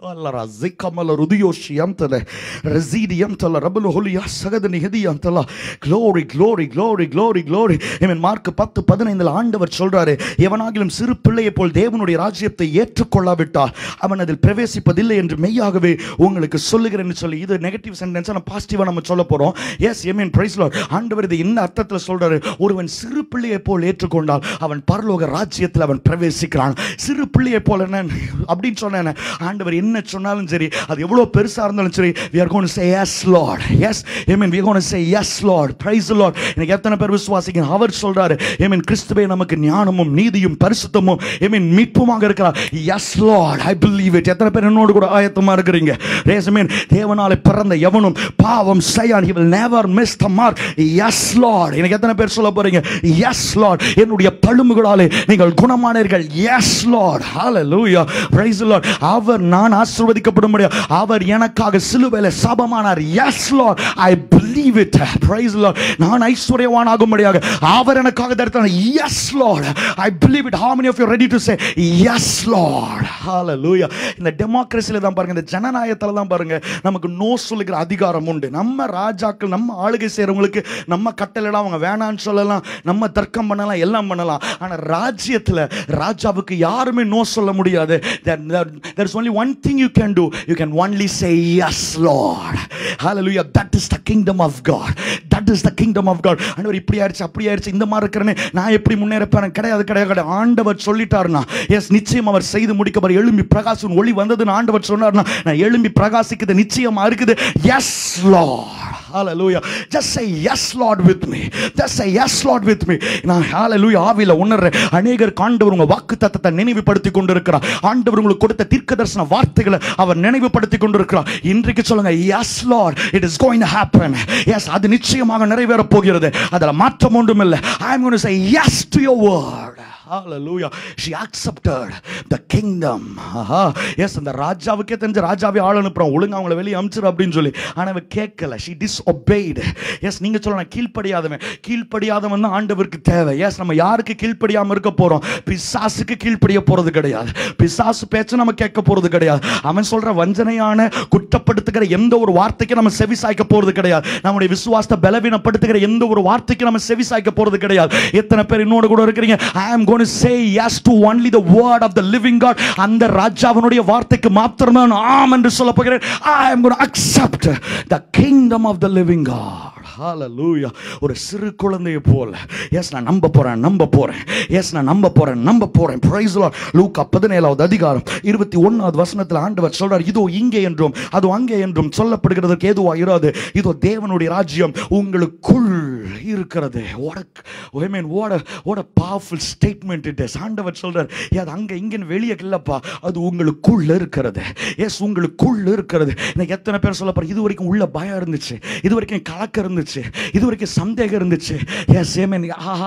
அல்லரா ஜிக்கமல ருதியோஷியம் தல ரெசீடியம் தல ரபலு ஹொலியா சகத நிகதியம் தல glory glory glory glory glory இவன் மார்க் பத்து பதினைந்தில் ஆண்டவர் சொல்றாரு எவனாகிலும் சிறு பிள்ளையை போல் தேவனுடைய ராஜ்யத்தை ஏற்றுக்கொள்ளாவிட்டால் அவன் அதில் பிரவேசிப்பதில்லை என்று மெய்யாகவே உங்களுக்கு சொல்லுகிறேன்னு சொல்லி இது நெகட்டிவ் சென்டென்ஸ் ஆனால் பாசிட்டிவாக நம்ம சொல்ல போகிறோம் எஸ் எமீன் பிரைஸ் லார்ட் ஆண்டவர் இது என்ன அர்த்தத்தில் சொல்றாரு ஒருவன் சிறு பிள்ளையை போல் ஏற்றுக்கொண்டால் அவன் பரலோக ராஜ்யத்தில் அவன் பிரவேசிக்கிறான் சிறு பிள்ளையை போல என்ன அப்படின்னு சொன்னேன் ஆண்டவர் என்ன சொன்னாலும் சரி அது எவ்வளோ பெருசாக இருந்தாலும் சரி we are going to say yes lord yes amen we are going to say yes lord praise the lord எனக்கு எத்தனை பேர் விசுவாசிக்க அவர் சொல்றாரு amen கிறிஸ்துவே நமக்கு ஞானமும் நீதியும் பரிசுத்தமும் amen மீட்புமாக இருக்கிறார் yes lord i believe it எத்தனை பேர் என்னோடு கூட ஆயத்தமா இருக்கிறீங்க yes amen தேவனாலே பிறந்த எவனும் பாவம் செய்யான் he will never miss the mark yes lord எனக்கு எத்தனை பேர் சொல்ல போறீங்க yes lord என்னுடைய தழும்புகளாலே நீங்கள் குணமானீர்கள் yes lord hallelujah praise the lord அவர் நான் ஆசீர்வதிக்கப்படும் முடியாது அவர் எனக்காக சிலுவையில் சாபமானார் yes Lord I believe it praise Lord நான் ஐஸ்வர்யவான் ஆகும்படியாக அவர் எனக்காக தடுத்தார் yes Lord I believe it how many of you are ready to say yes lord hallelujah இந்த டெமோக்ரஸில தான் பாருங்க இந்த ஜனநாயகத்துல தான் பாருங்க நமக்கு நோ சொல்லுகிற அதிகாரம் உண்டு நம்ம ராஜாக்கள் நம்ம ஆளுகை செய்றவங்களுக்கு நம்ம கட்டளையிட அவங்க வேணான்னு சொல்லலாம் நம்ம தர்க்கம் பண்ணலாம் எல்லாம் பண்ணலாம் ஆனா ராஜ்யத்துல ராஜாவுக்கு யாருமே நோ சொல்ல முடியாது There- there- there's only one thing you can do you can only say yes lord hallelujah that is the kingdom of god that is the kingdom of god ஆண்டவர் இப்படி ஆயிடுச்சு அப்படி ஆயிடுச்சு இந்த மாதிரி இருக்கிறேனே நான் எப்படி முன்னேறப்பேன் கிடையாது கிடையாது கிடையாது ஆண்டவர் சொல்லிட்டாருன்னா எஸ் நிச்சயம் அவர் செய்து முடிக்கவர் எழும்பி பிரகாசம் ஒளி வந்ததுன்னு ஆண்டவர் சொன்னார்னா நான் எழும்பி பிரகாசிக்குது நிச்சயமா இருக்குது yes Lord hallelujah just say yes lord with me just say yes lord with me நான் hallelujah ஆவியில உணர்றேன் அநேகர் ஆண்டவர் உங்க வாக்கு தத்தத்தை நினைவுபடுத்தி கொண்டிருக்கிறார் ஆண்டவர் உங்களுக்கு கொடுத்த தீர்க்க தரிசன வார்த்தைகளை அவர் நினைவுபடுத்தி கொண்டிருக்கிறார் இன்றைக்கு சொல்லுங்க yes lord it is going to happen yes அது நிச்சயமாக நிறைவேற போகிறது அதுல மாற்றம் ஒன்றும் இல்லை i am going to say yes to your word hallelujah she accepted the kingdom ஆஹா எஸ் அந்த ராஜாவுக்கே தெரிஞ்ச ராஜாவே ஆள் அனுப்புறான் ஒழுங்கா அவங்கள வெளியே அனுப்பிச்சிரு அப்படின்னு சொல்லி ஆனா அவ கேட்கல she disobeyed எஸ் நீங்க சொல்லலாம் கீழ்ப்படியாதவன் கீழ்ப்படியாதவன் தான் ஆண்டவருக்கு தேவை எஸ் நம்ம யாருக்கு கீழ்ப்படியாம இருக்க போறோம் பிசாசுக்கு கீழ்ப்படிய போறது கிடையாது பிசாசு பேச்ச நம்ம கேட்க போறது கிடையாது அவன் சொல்ற வஞ்சனையான குற்றப்படுத்துகிற எந்த ஒரு வார்த்தைக்கு நம்ம செவி சாய்க்க போறது கிடையாது நம்முடைய விசுவாசத்தை பலவீனப்படுத்துகிற எந்த ஒரு வார்த்தைக்கு நம்ம செவி சாய்க்க போறது கிடையாது எத்தனை பேர் இன்னோட கூட இருக்கிறீங்க ஐ am going to say yes to only the word of the living God அந்த ராஜாவினுடைய வார்த்தைக்கு மாத்திரம்தான் ஆம் என்று சொல்ல போகிறேன் I am going to accept the kingdom of the living God hallelujah ஒரு சிறு குழந்தையை போல எஸ் நான் நம்ப போறேன் நம்ப போறேன் எஸ் நான் நம்ப போறேன் நம்ப போறேன் பிரைஸ் லூக்கா பதினேழாவது அதிகாரம் இருபத்தி ஒன்னாவது வசனத்தில் ஆண்டவர் சொல்றார் இதோ இங்கே என்றும் அது அங்கே என்றும் சொல்லப்படுகிறதற்கு ஏதுவா இராது இதோ தேவனுடைய ராஜ்யம் உங்களுக்குள் இருக்கிறது what a I mean what a what a powerful statement it is ஆண்டவர் சொல்றார் "ஏ, அது அங்க இங்கன்னு வெளியே இல்லப்பா அது உங்களுக்குள்ள இருக்கிறது எஸ் உங்களுக்குள்ள இருக்கிறது இன்னைக்கு எத்தனை பேர் சொல்ல போற இது வரைக்கும் உள்ள பயம் இருந்துச்சு இது வரைக்கும் கலக்கம் இருந்துச்சு இது வரைக்கும் சந்தேகம் இருந்துச்சு yes amen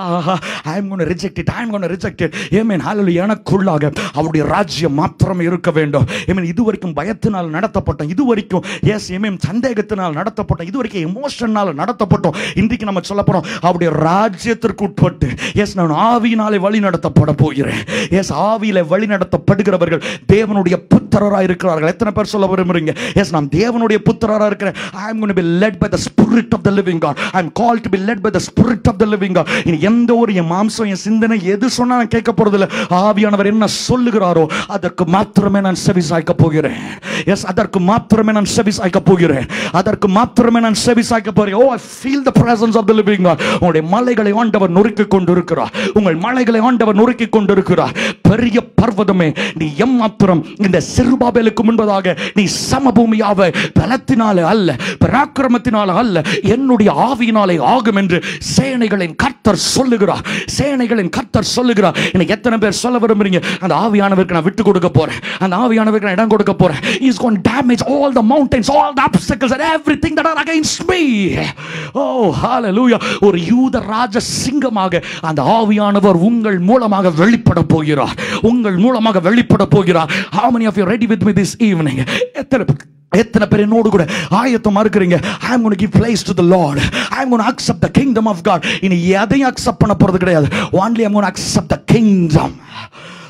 I am gonna reject it I am gonna reject it amen hallelujah எனக்குள்ளாக அவருடைய ராஜ்யம் மாத்திரம் இருக்க வேண்டும் ஏமேன் இது வரைக்கும் பயத்தினால் நடத்தப்பட்டோம் இது வரைக்கும் எஸ் ஏமேன் சந்தேகத்தினால் நடத்தப்பட்டோம் இது வரைக்கும் எமோஷனால் நடத்தப்பட்டோம் இன்றைக்கு நம்ம சொல்ல போறோம் அவருடைய ராஜ்யத்திற்கு உட்பட்டு எஸ் நான் ஆவியினாலே வழி நடத்தப்பட போகிறேன் எஸ் ஆவியில வழி நடத்தப்படுகிறவர்கள் தேவனுடைய புத்திரராக இருக்கிறார்கள் எத்தனை பேர் சொல்ல விரும்புறீங்க எஸ் நான் தேவனுடைய புத்திரராக இருக்கிறேன் I am going to be led by the spirit of the living God I am call to be led by the spirit of the living God இனி எந்த ஒரு என் மாம்சம் என் சிந்தனை எது சொன்னா நான் கேட்க போறது இல்ல ஆவியானவர் என்ன சொல்லுகிறாரோ அதற்கு மாத்திரமே நான் செவி சாய்க்க போகிறேன் எஸ் அதற்கு மாத்திரமே நான் செவி சாய்க்க போகிறேன் அதற்கு மாத்திரமே நான் செவி சாய்க்க போகிறேன் oh I feel the presence of the living God உங்களுடைய மலைகளை ஆண்டவர் நொறுக்கிக் கொண்டிருக்கிறார் உங்கள் மலைகளை ஆண்டவர் நொறுக்கிக் கொண்டிருக்கிறார் பெரிய பர்வதமே நீ எம்மாத்திரம் இந்த சிறுபாபேலுக்கு முன்பதாக நீ சமபூமியாவ பலத்தினாலே அல்ல பராக்கிரமத்தினால அல்ல என்னுடைய ஆவியினாலே ஆகும் என்று சேனைகளின் கர்த்தர் சொல்லுகிறார் சேனைகளின் கர்த்தர் சொல்லுகிறார் எனக்கு எத்தனை பேர் சொல்ல விரும்புறீங்க அந்த ஆவியானவருக்கு நான் விட்டு கொடுக்க போறேன் அந்த ஆவியானவருக்கு நான் இடம் கொடுக்க போறேன் is gone damage all the mountains all the obstacles and everything that are against me oh hallelujah ஒரு யூத ராஜ சிங்கமாக அந்த ஆவியானவர் உங்கள் மூலமாக வெளிப்பட போகிறார் உங்கள் மூலமாக வெளிப்பட போகிறார் how many of you ready with me this evening எத்தனை பேர் எத்தனை பேர் என்னோடு கூட ஆயத்தமா இருக்கிறீங்க I am gonna give place to the Lord I am gonna accept the kingdom of God இனி எதையும் அக்செப்ட் பண்ண போறது கிடையாது only I am gonna accept the kingdom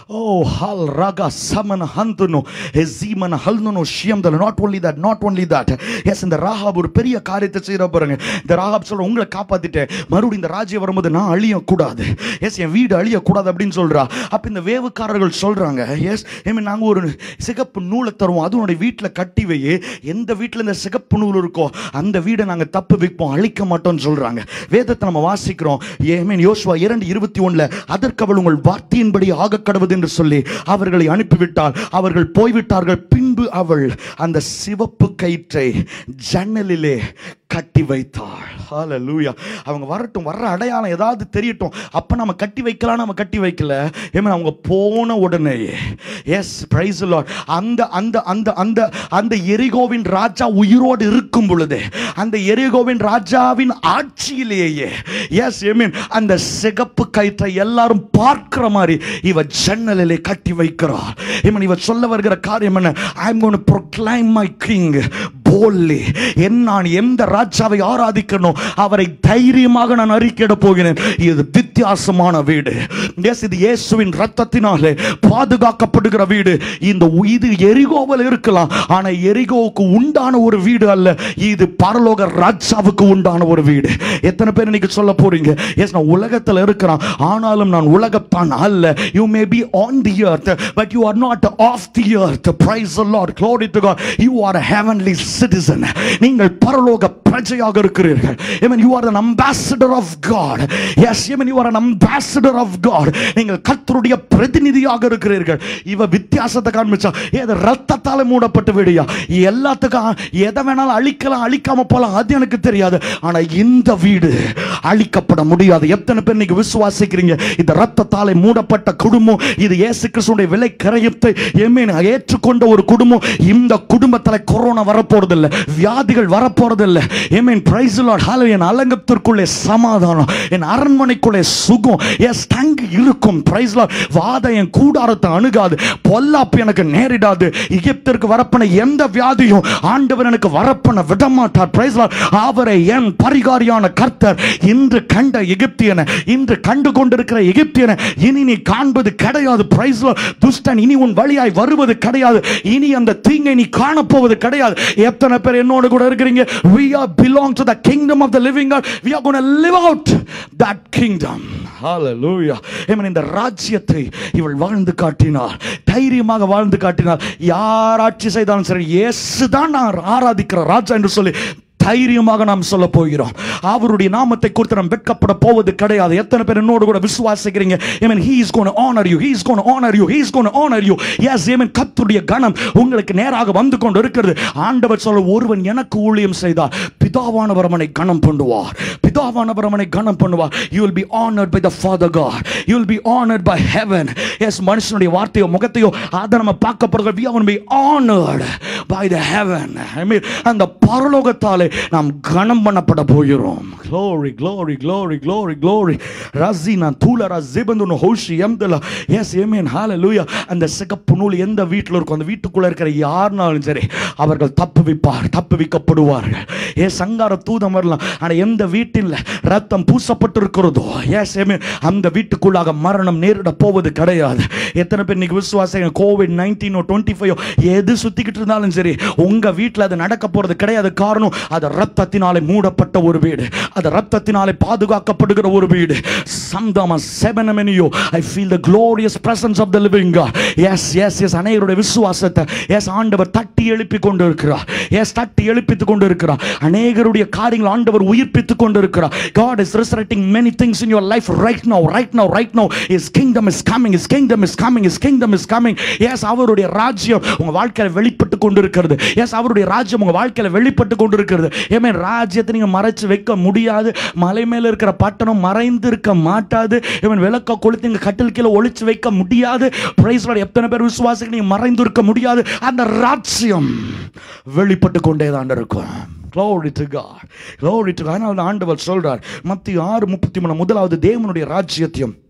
Oh, hal raga samana hantunu ezimana halnuno shiamdala not only that not only that yes இந்த ராகாப் ஒரு பெரிய காரியத்தை செய்யற பாருங்க இந்த ராகாப் சொல்ற உங்களை காப்பாத்திட்டேன் மறுபடியும் இந்த ராஜ்யம் வரும்போது நான் அழிய கூடாது எஸ் என் வீடு அழிய கூடாது அப்படின்னு சொல்றா அப்ப இந்த வேவுக்காரர்கள் சொல்றாங்க எஸ் ஐ நாங்க ஒரு சிகப்பு நூலை தருவோம் அது உன்னுடைய வீட்டுல கட்டி வை எந்த வீட்டுல இந்த சிகப்பு நூல் இருக்கோ அந்த வீடை நாங்க தப்பு வைப்போம் அழிக்க மாட்டோம்னு சொல்றாங்க வேதத்தை நம்ம வாசிக்கிறோம் ஏமேன் யோசுவா இரண்டு இருபத்தி ஒண்ணுல அதற்கு அவள் உங்கள் வார்த்தையின்படி ஆக கடவுது என்று சொல்லி அவர்களை அனுப்பிவிட்டாள் அவர்கள் போய்விட்டார்கள் பின்பு அவள் அந்த சிவப்பு கயிற்றை ஜன்னலிலே கட்டி வைத்தாள் ஹalleluya அவங்க வரட்டும் வர்ற அடையாளம் ஏதாவது தெரியட்டும் அப்ப நம்ம கட்டி வைக்கலாம் நம்ம கட்டி வைக்கல ஏமே அவங்க போன உடனே எஸ் பிரைஸ் லார்ட் அந்த அந்த அந்த அந்த அந்த எரிகோவின் ராஜா உயிரோடு இருக்கும் பொழுது அந்த எரிகோவின் ராஜாவின் ஆட்சியிலேயே எஸ் மீன் அந்த சிகப்பு கயிற்றை எல்லாரும் பார்க்கிற மாதிரி இவ ஜன்னலிலே கட்டி வைக்கிறார் இவன் இவ சொல்ல வருகிற காரியம் என்ன I am gonna proclaim my king boldly என் நான் எந்த ராஜாவை ஆராதிக்கணும் அவரை தைரியமாக நான் அறிக்கையிட போகிறேன் இது வித்தியாசமான வீடு எஸ் இது இயேசுவின் ரத்தத்தினாலே பாதுகாக்கப்படுகிற வீடு இந்த இது எரிகோவில் இருக்கலாம் ஆனா எரிகோவுக்கு உண்டான ஒரு வீடு அல்ல இது பரலோக ராஜாவுக்கு உண்டான ஒரு வீடு எத்தனை பேர் இன்னைக்கு சொல்ல போறீங்க எஸ் நான் உலகத்தில் இருக்கிறான் ஆனாலும் நான் உலகத்தான் அல்ல you may be on the earth but you are not off the earth praise the lord glory to god you are a heavenly citizen நீங்கள் பரலோக பிரஜையாக இருக்கிறீர்கள் even you are an ambassador of god yes even you are an ambassador of god நீங்கள் கர்த்தருடைய பிரதிநிதியாக இருக்கிறீர்கள் இவ வித்தியாசத்தை காண்பிச்சா ஏது ரத்தத்தால மூடப்பட்டு விடியா எல்லாத்துக்கும் எதை வேணாலும் அழிக்கலாம் அழிக்காம போலாம் அது எனக்கு தெரியாது ஆனா இந்த வீடு அழிக்கப்பட முடியாது எத்தனை பேர் நீங்க விசுவாசிக்கிறீங்க இந்த ரத்தத்தாலே மூடப்பட்ட குடும்பம் இது இயேசு கிறிஸ்துடைய விலை கரையத்தை எம்மேன் ஏற்றுக்கொண்ட ஒரு குடும்பம் இந்த குடும்பத்துல கொரோனா வரப்போறதில்லை வியாதிகள் வரப்போறதில்லை எம்மேன் பிரைஸ் லார்ட் ஹalleluya என் அலங்கத்திற்குள்ளே சமாதானம் என் அரண்மனைக்குள்ளே சுகம் எஸ் தங்கி இருக்கும் பிரைஸ் லார்ட் வாத என் கூடாரத்தை அணுகாது பொல்லாப்பு எனக்கு நேரிடாது எகிப்திற்கு வரப்பன எந்த வியாதியும் ஆண்டவர் எனக்கு வரப்பன விடமாட்டார் பிரைஸ் லார்ட் அவரை என் பரிகாரியான கர்த்தர் இன்று கண்ட எகிப்தியனை இன்று கண்டு கொண்டிருக்கிற எகிப்தியனை இனி நீ காண்பது கிடையாது பிரைஸ் துஷ்டன் இனி உன் வழியாய் வருவது கிடையாது இனி அந்த தீங்கை நீ காணப்போவது கிடையாது எத்தனை பேர் என்னோடு கூட இருக்கிறீங்க we are belong to the kingdom of the living God we are going to live out that kingdom hallelujah amen இந்த ராஜ்யத்தை இவள் வாழ்ந்து காட்டினார் தைரியமாக வாழ்ந்து காட்டினார் யார் ஆட்சி செய்தாலும் சரி இயேசு தான் நான் ஆராதிக்கிற ராஜா என்று சொல்லி தைரியமாக நாம் சொல்ல போகிறோம் அவருடைய நாமத்தை குறித்து நாம் வெட்கப்பட போவது கிடையாது எத்தனை பேர் என்னோடு கூட விசுவாசிக்கிறீங்க I mean he is going to honor you he is going to honor you he is going to honor you yes I mean கர்த்தருடைய கணம் உங்களுக்கு நேராக வந்து கொண்டு இருக்கிறது ஆண்டவர் சொல்ல ஒருவன் எனக்கு ஊழியம் செய்தார் பிதாவானவர் அவனை கணம் பண்ணுவார் பிதாவானவர் அவனை கணம் பண்ணுவார் you will be honored by the father god you will be honored by heaven yes மனுஷனுடைய வார்த்தையோ முகத்தையோ அதை நம்ம பார்க்க போறது we are going to be honored by the heaven i mean அந்த பரலோகத்தாலே நாம் கனம் பண்ணப்பட போகிறோம் glory glory glory glory glory ரசினா தூலரா ஜிபந்துனு ஹோஷி எம்தல எஸ் ஏமேன் ஹalleluya அந்த சிகப்பு நூல் எந்த வீட்டில் இருக்கும் அந்த வீட்டுக்குள்ள இருக்கிற யாருனாலும் சரி அவர்கள் தப்பு வைப்பார் தப்பு வைக்கப்படுவார்கள் ஏ சங்கார தூதம் வரலாம் ஆனா எந்த வீட்டில் ரத்தம் பூசப்பட்டு இருக்கிறதோ எஸ் ஏமேன் அந்த வீட்டுக்குள்ளாக மரணம் நேரிட போவது கிடையாது எத்தனை பேர் இன்னைக்கு விசுவாசம் கோவிட் நைன்டீனோ டுவெண்ட்டி ஃபைவ் எது சுத்திக்கிட்டு இருந்தாலும் சரி உங்க வீட்டில் அது நடக்க போறது கிடையாது காரணம் அது ரத்தத்தினாலே மூடப்பட்ட ஒரு வீடு அது ரத்தத்தினாலே பாதுகாக்கப்படுகிற ஒரு வீடு சம்தம செவனமெனியோ I feel the glorious presence of the living God yes yes yes அநேகருடைய விசுவாசத்தை எஸ் ஆண்டவர் தட்டி எழுப்பி கொண்டு இருக்கிறார் எஸ் தட்டி எழுப்பித்துக் கொண்டு இருக்கிறார் அநேகருடைய காரியங்கள் ஆண்டவர் உயிர்ப்பித்துக் கொண்டு இருக்கிறார் God is resurrecting many things in your life right now right now right now his kingdom is coming his kingdom is coming his kingdom is coming yes அவருடைய ராஜ்யம் உங்க வாழ்க்கையில வெளிப்பட்டு கொண்டு இருக்கிறது எஸ் அவருடைய ராஜ்யம் உங்க வாழ்க்கையில வெளிப்பட்டு கொண்டு இருக்கிறது ஏமே ராஜ்யத்தை நீங்க மறைச்சு வைக்க முடியாது மலை மேல இருக்கிற பட்டணம் மறைந்து இருக்க மாட்டாது இவன் விளக்க கொளுத்தி நீங்க கட்டில் கீழே ஒளிச்சு வைக்க முடியாது பிரைஸ் எத்தனை பேர் விசுவாசிக்கு நீங்க மறைந்து இருக்க முடியாது அந்த ராஜ்யம் வெளிப்பட்டு கொண்டே தான் இருக்கும் Glory to God. Glory to God. அதனால தான் ஆண்டவர் சொல்றார் மத்திய ஆறு முப்பத்தி மூணு முதலாவது தேவனுடைய ராஜ்யத்தையும்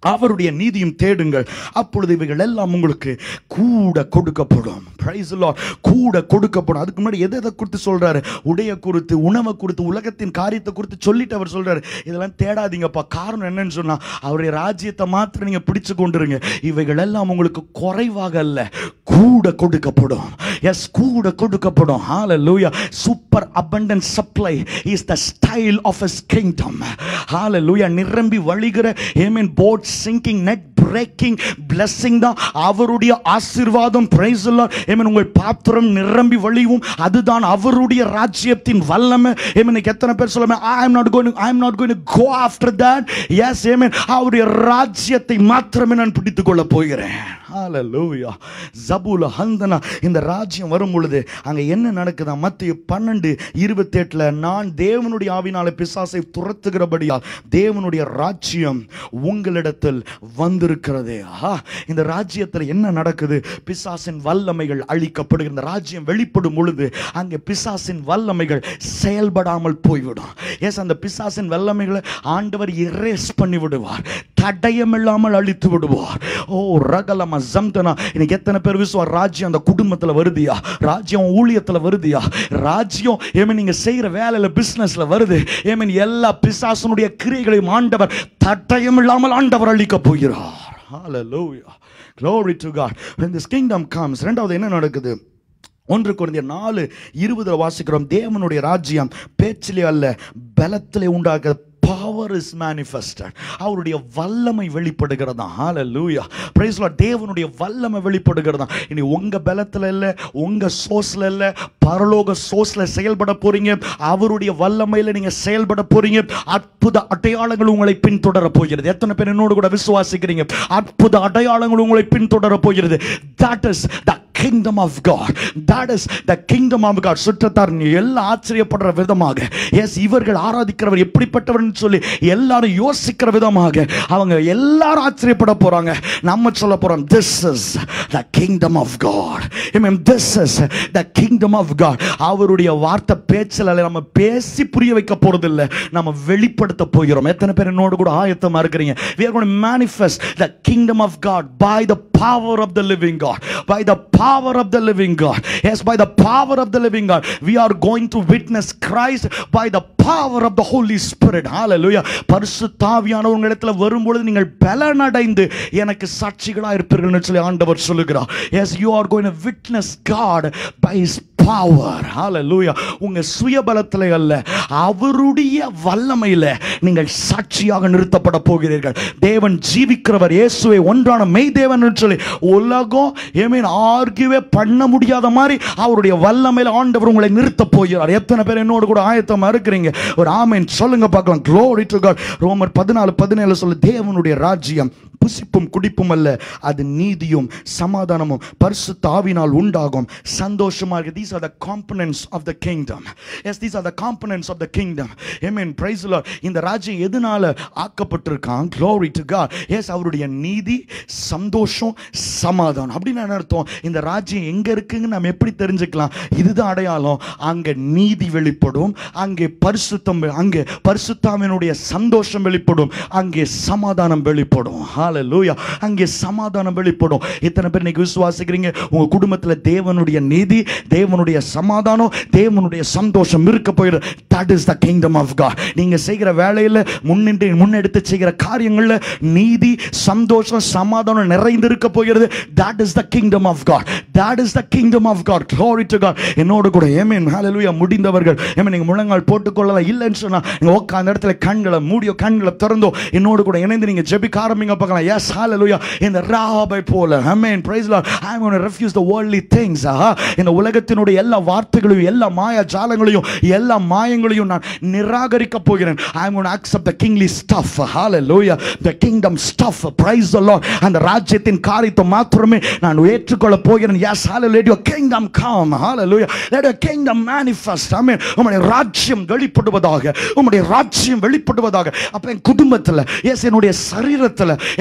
அவருடைய நீதியும் தேடுங்கள் அப்பொழுது இவைகள் எல்லாம் உங்களுக்கு கூட கொடுக்கப்படும் Praise the Lord. கூட கொடுக்கப்படும் அதுக்கு முன்னாடி எதை எதை குறித்து சொல்றாரு உடைய குறித்து உணவை குறித்து உலகத்தின் காரியத்தை குறித்து சொல்லிட்டு அவர் சொல்றாரு இதெல்லாம் தேடாதீங்கப்பா காரணம் என்னன்னு சொன்னா அவருடைய ராஜ்யத்தை மாத்திரம் நீங்க பிடிச்சு கொண்டுருங்க இவைகள் எல்லாம் உங்களுக்கு குறைவாக அல்ல கூட கொடுக்கப்படும் எஸ் கூட கொடுக்கப்படும் hallelujah super abundant supply is the style of his kingdom hallelujah நிரம்பி வழிகிற amen boat sinking net breaking blessing தான் அவருடைய ஆசீர்வாதம் praise the Lord amen உங்கள் பாத்திரம் நிரம்பி வழியும் அதுதான் அவருடைய ராஜ்யத்தின் வல்லமை amen இன்னைக்கு எத்தனை பேர் சொல்லுமே I am not going to I am not going to go after that yes amen அவருடைய ராஜ்யத்தை மாத்திரமே நான் பிடித்துக் கொள்ள போகிறேன் ஹalleluya ஜபூல ஹந்தனா இந்த ராஜ்யம் வரும் பொழுது அங்க என்ன நடக்குதா மத்திய பன்னெண்டு இருபத்தி எட்டுல நான் தேவனுடைய ஆவினால பிசாசை துரத்துகிறபடியால் தேவனுடைய ராஜ்யம் உங்களிடத்தில் வந்திருக்கிறது ஆஹா, இந்த ராஜ்யத்தில் என்ன நடக்குது பிசாசின் வல்லமைகள் அழிக்கப்படுகிற இந்த ராஜ்யம் வெளிப்படும் பொழுது அங்கே பிசாசின் வல்லமைகள் செயல்படாமல் போய்விடும் எஸ் அந்த பிசாசின் வல்லமைகளை ஆண்டவர் இரேஸ் பண்ணி விடுவார் தடயமில்லாமல் அழித்து விடுவார் ஓ ரகலம ஜம்தனா இன்னைக்கு எத்தனை பேர் விசுவார் ராஜ்யம் அந்த குடும்பத்துல வருதியா ராஜ்யம் ஊழியத்துல வருதியா ராஜ்யம் ஏமே நீங்க செய்யற வேலையில பிசினஸ்ல வருது ஏமே எல்லா பிசாசனுடைய கிரியைகளையும் ஆண்டவர் தடயம் இல்லாமல் ஆண்டவர் அழிக்க போகிறார் Hallelujah. Glory to God. When this kingdom comes, ரெண்டாவது என்ன நடக்குது ஒன்று குறைந்த நாலு இருபதுல வாசிக்கிறோம் தேவனுடைய ராஜ்யம் பேச்சிலே அல்ல பலத்திலே உண்டாக பவர் இஸ் மேனிஃபெஸ்டட் அவருடைய வல்லமை வெளிப்படுகிறதா ஹalleluya praise lord தேவனுடைய வல்லமை வெளிப்படுகிறதா இனி உங்க பலத்துல இல்ல உங்க சோர்ஸ்ல இல்ல பரலோக சோர்ஸ்ல செயல்பட போறீங்க அவருடைய வல்லமையில நீங்க செயல்பட போறீங்க அற்புத அடையாளங்கள் உங்களை பின்தொடர போகிறது எத்தனை பேர் என்னோடு கூட விசுவாசிக்கிறீங்க அற்புத அடையாளங்கள் உங்களை பின்தொடர போகிறது that is the kingdom of God that is the kingdom of God சுற்றத்தார் நீ எல்லாம் ஆச்சரியப்படுற விதமாக எஸ் இவர்கள் ஆராதிக்கிறவர் எப்படிப்பட்டவர்னு சொல்லி எல்லாரும் யோசிக்கிற விதமாக அவங்க எல்லாரும் ஆச்சரியப்பட போறாங்க நம்ம சொல்ல போறோம் this is the kingdom of God amen this is the kingdom of God அவருடைய வார்த்தை பேச்சில் நம்ம பேசி புரிய வைக்க போறது இல்ல நம்ம வெளிப்படுத்த போகிறோம் எத்தனை பேர் என்னோட கூட ஆயத்தமா இருக்கிறீங்க we are going to manifest the kingdom of God by the power of the living God by the power of the living God yes by the power of the living God we are going to witness Christ by the power of the Holy Spirit hallelujah பரிசுத்தாவியானவர் உங்களிடத்துல வரும்பொழுது நீங்கள் பலனடைந்து எனக்கு சாட்சிகளா இருப்பீர்கள்னு சொல்லி ஆண்டவர் சொல்லுகிறார் yes you are going to witness God by his power hallelujah உங்க சுயபலத்திலே அல்ல அவருடைய வல்லமையில நீங்கள் சாட்சியாக நிறுத்தப்பட போகிறீர்கள் தேவன் ஜீவிக்கிறவர் இயேசுவை ஒன்றான மெய் தேவன் என்று சொல்லி உலகம் ஏமீன் ஆர்கியூவே பண்ண முடியாத மாதிரி அவருடைய வல்லமையில ஆண்டவர் உங்களை நிறுத்த போகிறார் எத்தனை பேர் என்னோடு கூட ஆயத்தமா இருக்கிறீங்க ஒரு ஆமீன் சொல்லுங்க பார்க்கலாம் glory to God ரோமர் பதினாலு பதினேழு சொல்லு தேவனுடைய ராஜ்யம் புசிப்பும் குடிப்பும் அல்ல அது நீதியும் சமாதானமும் பரிசுத்த ஆவினால் உண்டாகும் சந்தோஷமா இருக்கு these are the components of the kingdom yes these are the components of the kingdom amen praise the lord இந்த ராஜ்யம் எதனால ஆக்கப்பட்டிருக்கான் glory to god yes அவருடைய நீதி சந்தோஷம் சமாதானம் அப்படின்னு என்ன அர்த்தம் இந்த ராஜ்யம் எங்க இருக்குன்னு நம்ம எப்படி தெரிஞ்சுக்கலாம் இதுதான் அடையாளம் அங்க நீதி வெளிப்படும் அங்கே பரிசுத்தம் வெ- அங்கே பரிசுத்தாவினுடைய சந்தோஷம் வெளிப்படும் அங்கே சமாதானம் வெளிப்படும் ஹalleluya அங்கே சமாதானம் வெளிப்படும் இத்தனை பேர் இன்னைக்கு விசுவாசிக்கிறீங்க உங்க குடும்பத்துல தேவனுடைய நீதி தேவனுடைய சமாதானம் தேவனுடைய சந்தோஷம் இருக்க போயிரு that is the kingdom of God நீங்க செய்கிற வேலையில முன்னின்று முன்னெடுத்து செய்கிற காரியங்கள்ல நீதி சந்தோஷம் சமாதானம் நிறைந்து இருக்க போகிறது that is the kingdom of God that is the kingdom of God glory to god என்னோட கூட ஏமேன் ஹalleluya முடிந்தவர்கள் ஏமேன் நீங்க முழங்கால் போட்டுக்கொள்ளலாம் இல்லைன்னு சொன்னா நீங்க உட்கார்ந்த இடத்துல கண்களை மூடியோ கண்களை திறந்தோ என்னோட கூட இணைந்து நீங்க ஜெபிக்க ஆரம்பிங்க பார்க்கலாம் எஸ் ஹalleluya இந்த ராபை போல ஆமென் praise lord i am going to refuse the worldly things ஆஹா இந்த உலகத்தினுடைய எல்லா வார்த்தைகளையும் எல்லா மாயா ஜாலங்களையும் எல்லா மாயங்களையும் நான் நிராகரிக்க போகிறேன் i am going to accept the kingly stuff hallelujah the kingdom stuff praise the lord அந்த ராஜ்யத்தின் காரியத்தை மாத்திரமே நான் ஏற்றுக்கொள்ள போகிறேன் yes hallelujah let your kingdom come hallelujah let your kingdom manifest amen உம்முடைய ராஜ்யம் வெளிப்படுவதாக உம்முடைய ராஜ்யம் வெளிப்படுவதாக அப்ப என் குடும்பத்துல எஸ் என்னுடைய சரீரத்துல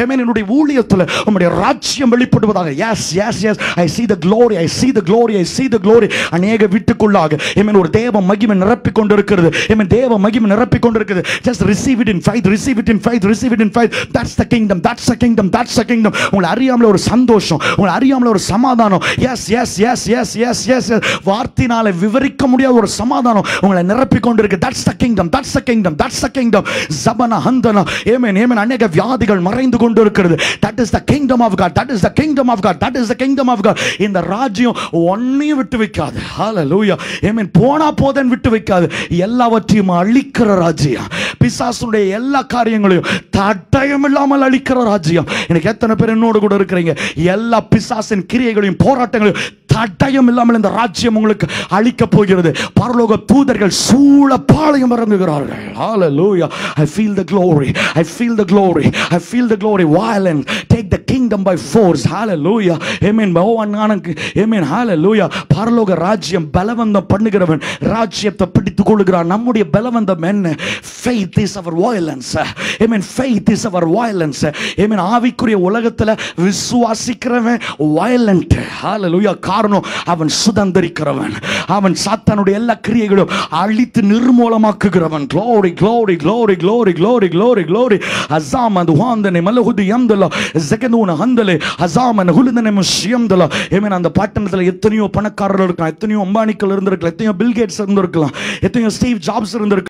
Amen. என்னுடைய ஊழியத்தில் உம்முடைய ராஜ்யம் வெளிப்படுவதாக yes yes yes I see the glory I see the glory I see the glory அநேக வீட்டுக்குள்ளாக Amen. ஒரு தேவ மகிமை நிரப்பிக் கொண்டிருக்கிறது Amen. தேவ மகிமை நிரப்பிக் கொண்டிருக்கிறது just receive it in faith receive it in faith receive it in faith that's the kingdom that's the kingdom that's the kingdom உங்களை அறியாமல ஒரு சந்தோஷம் உங்களை அறியாமல ஒரு சமாதானம் yes yes yes yes yes yes வார்த்தையினால விவரிக்க முடியாத ஒரு சமாதானம் உங்களை நிரப்பிக் கொண்டிருக்கு that's the kingdom that's the kingdom that's the kingdom ஜபன ஹந்தன ஏமேன் ஏமேன் அநேக வியாதிகள் மறைந்து கொண்டிருக்கிறது that is the kingdom of God that is the kingdom of God that is the kingdom of God இந்த ராஜ்யம் ஒன்னையும் விட்டு வைக்காது ஹalleluya ஏமேன் போனா போதன் விட்டு வைக்காது எல்லாவற்றையும் அழிக்கிற ராஜ்யம் பிசாசுடைய எல்லா காரியங்களையும் தடயம் இல்லாமல் அழிக்கிற ராஜ்யம் எனக்கு எத்தனை பேர் என்னோடு கூட இருக்கிறீங்க எல்லா பிசாசின் கிரியைகளையும் போராட்டங்களையும் தடயம் இல்லாமல் இந்த ராஜ்யம் உங்களுக்கு அழிக்க போகிறது பரலோக தூதர்கள் சூழ பாளையம் இறங்குகிறார்கள் hallelujah i feel the glory i feel the glory i feel the glory violent take the kingdom by force hallelujah amen பகவான் நானக்கு amen hallelujah பரலோக ராஜ்யம் பலவந்தம் பண்ணுகிறவன் ராஜ்யத்தை பிடித்துக் கொள்கிறான் நம்முடைய பலவந்தம் என்ன faith is our violence amen faith is our violence amen ஆவிக்குரிய உலகத்துல விசுவாசிக்கிறவன் violent hallelujah காரணம் அவன் சுதந்திரிக்கிறவன் அவன் சாத்தானுடைய எல்லா கிரியைகளும் அழித்து நிர்மூலமாக்குகிறவன் glory glory glory glory glory glory glory azam and wandane malahudi yamdala zakaduna handale azam and huludane mushyamdala amen அந்த பட்டணத்துல எத்தனையோ பணக்காரர்கள் இருக்கலாம் எத்தனையோ அம்பானிக்கள் இருந்திருக்கலாம் எத்தனையோ பில் கேட்ஸ் இருந்திருக்கலாம் எத்தனையோ ஸ்டீவ் ஜாப்ஸ் இருந்திருக்கலாம்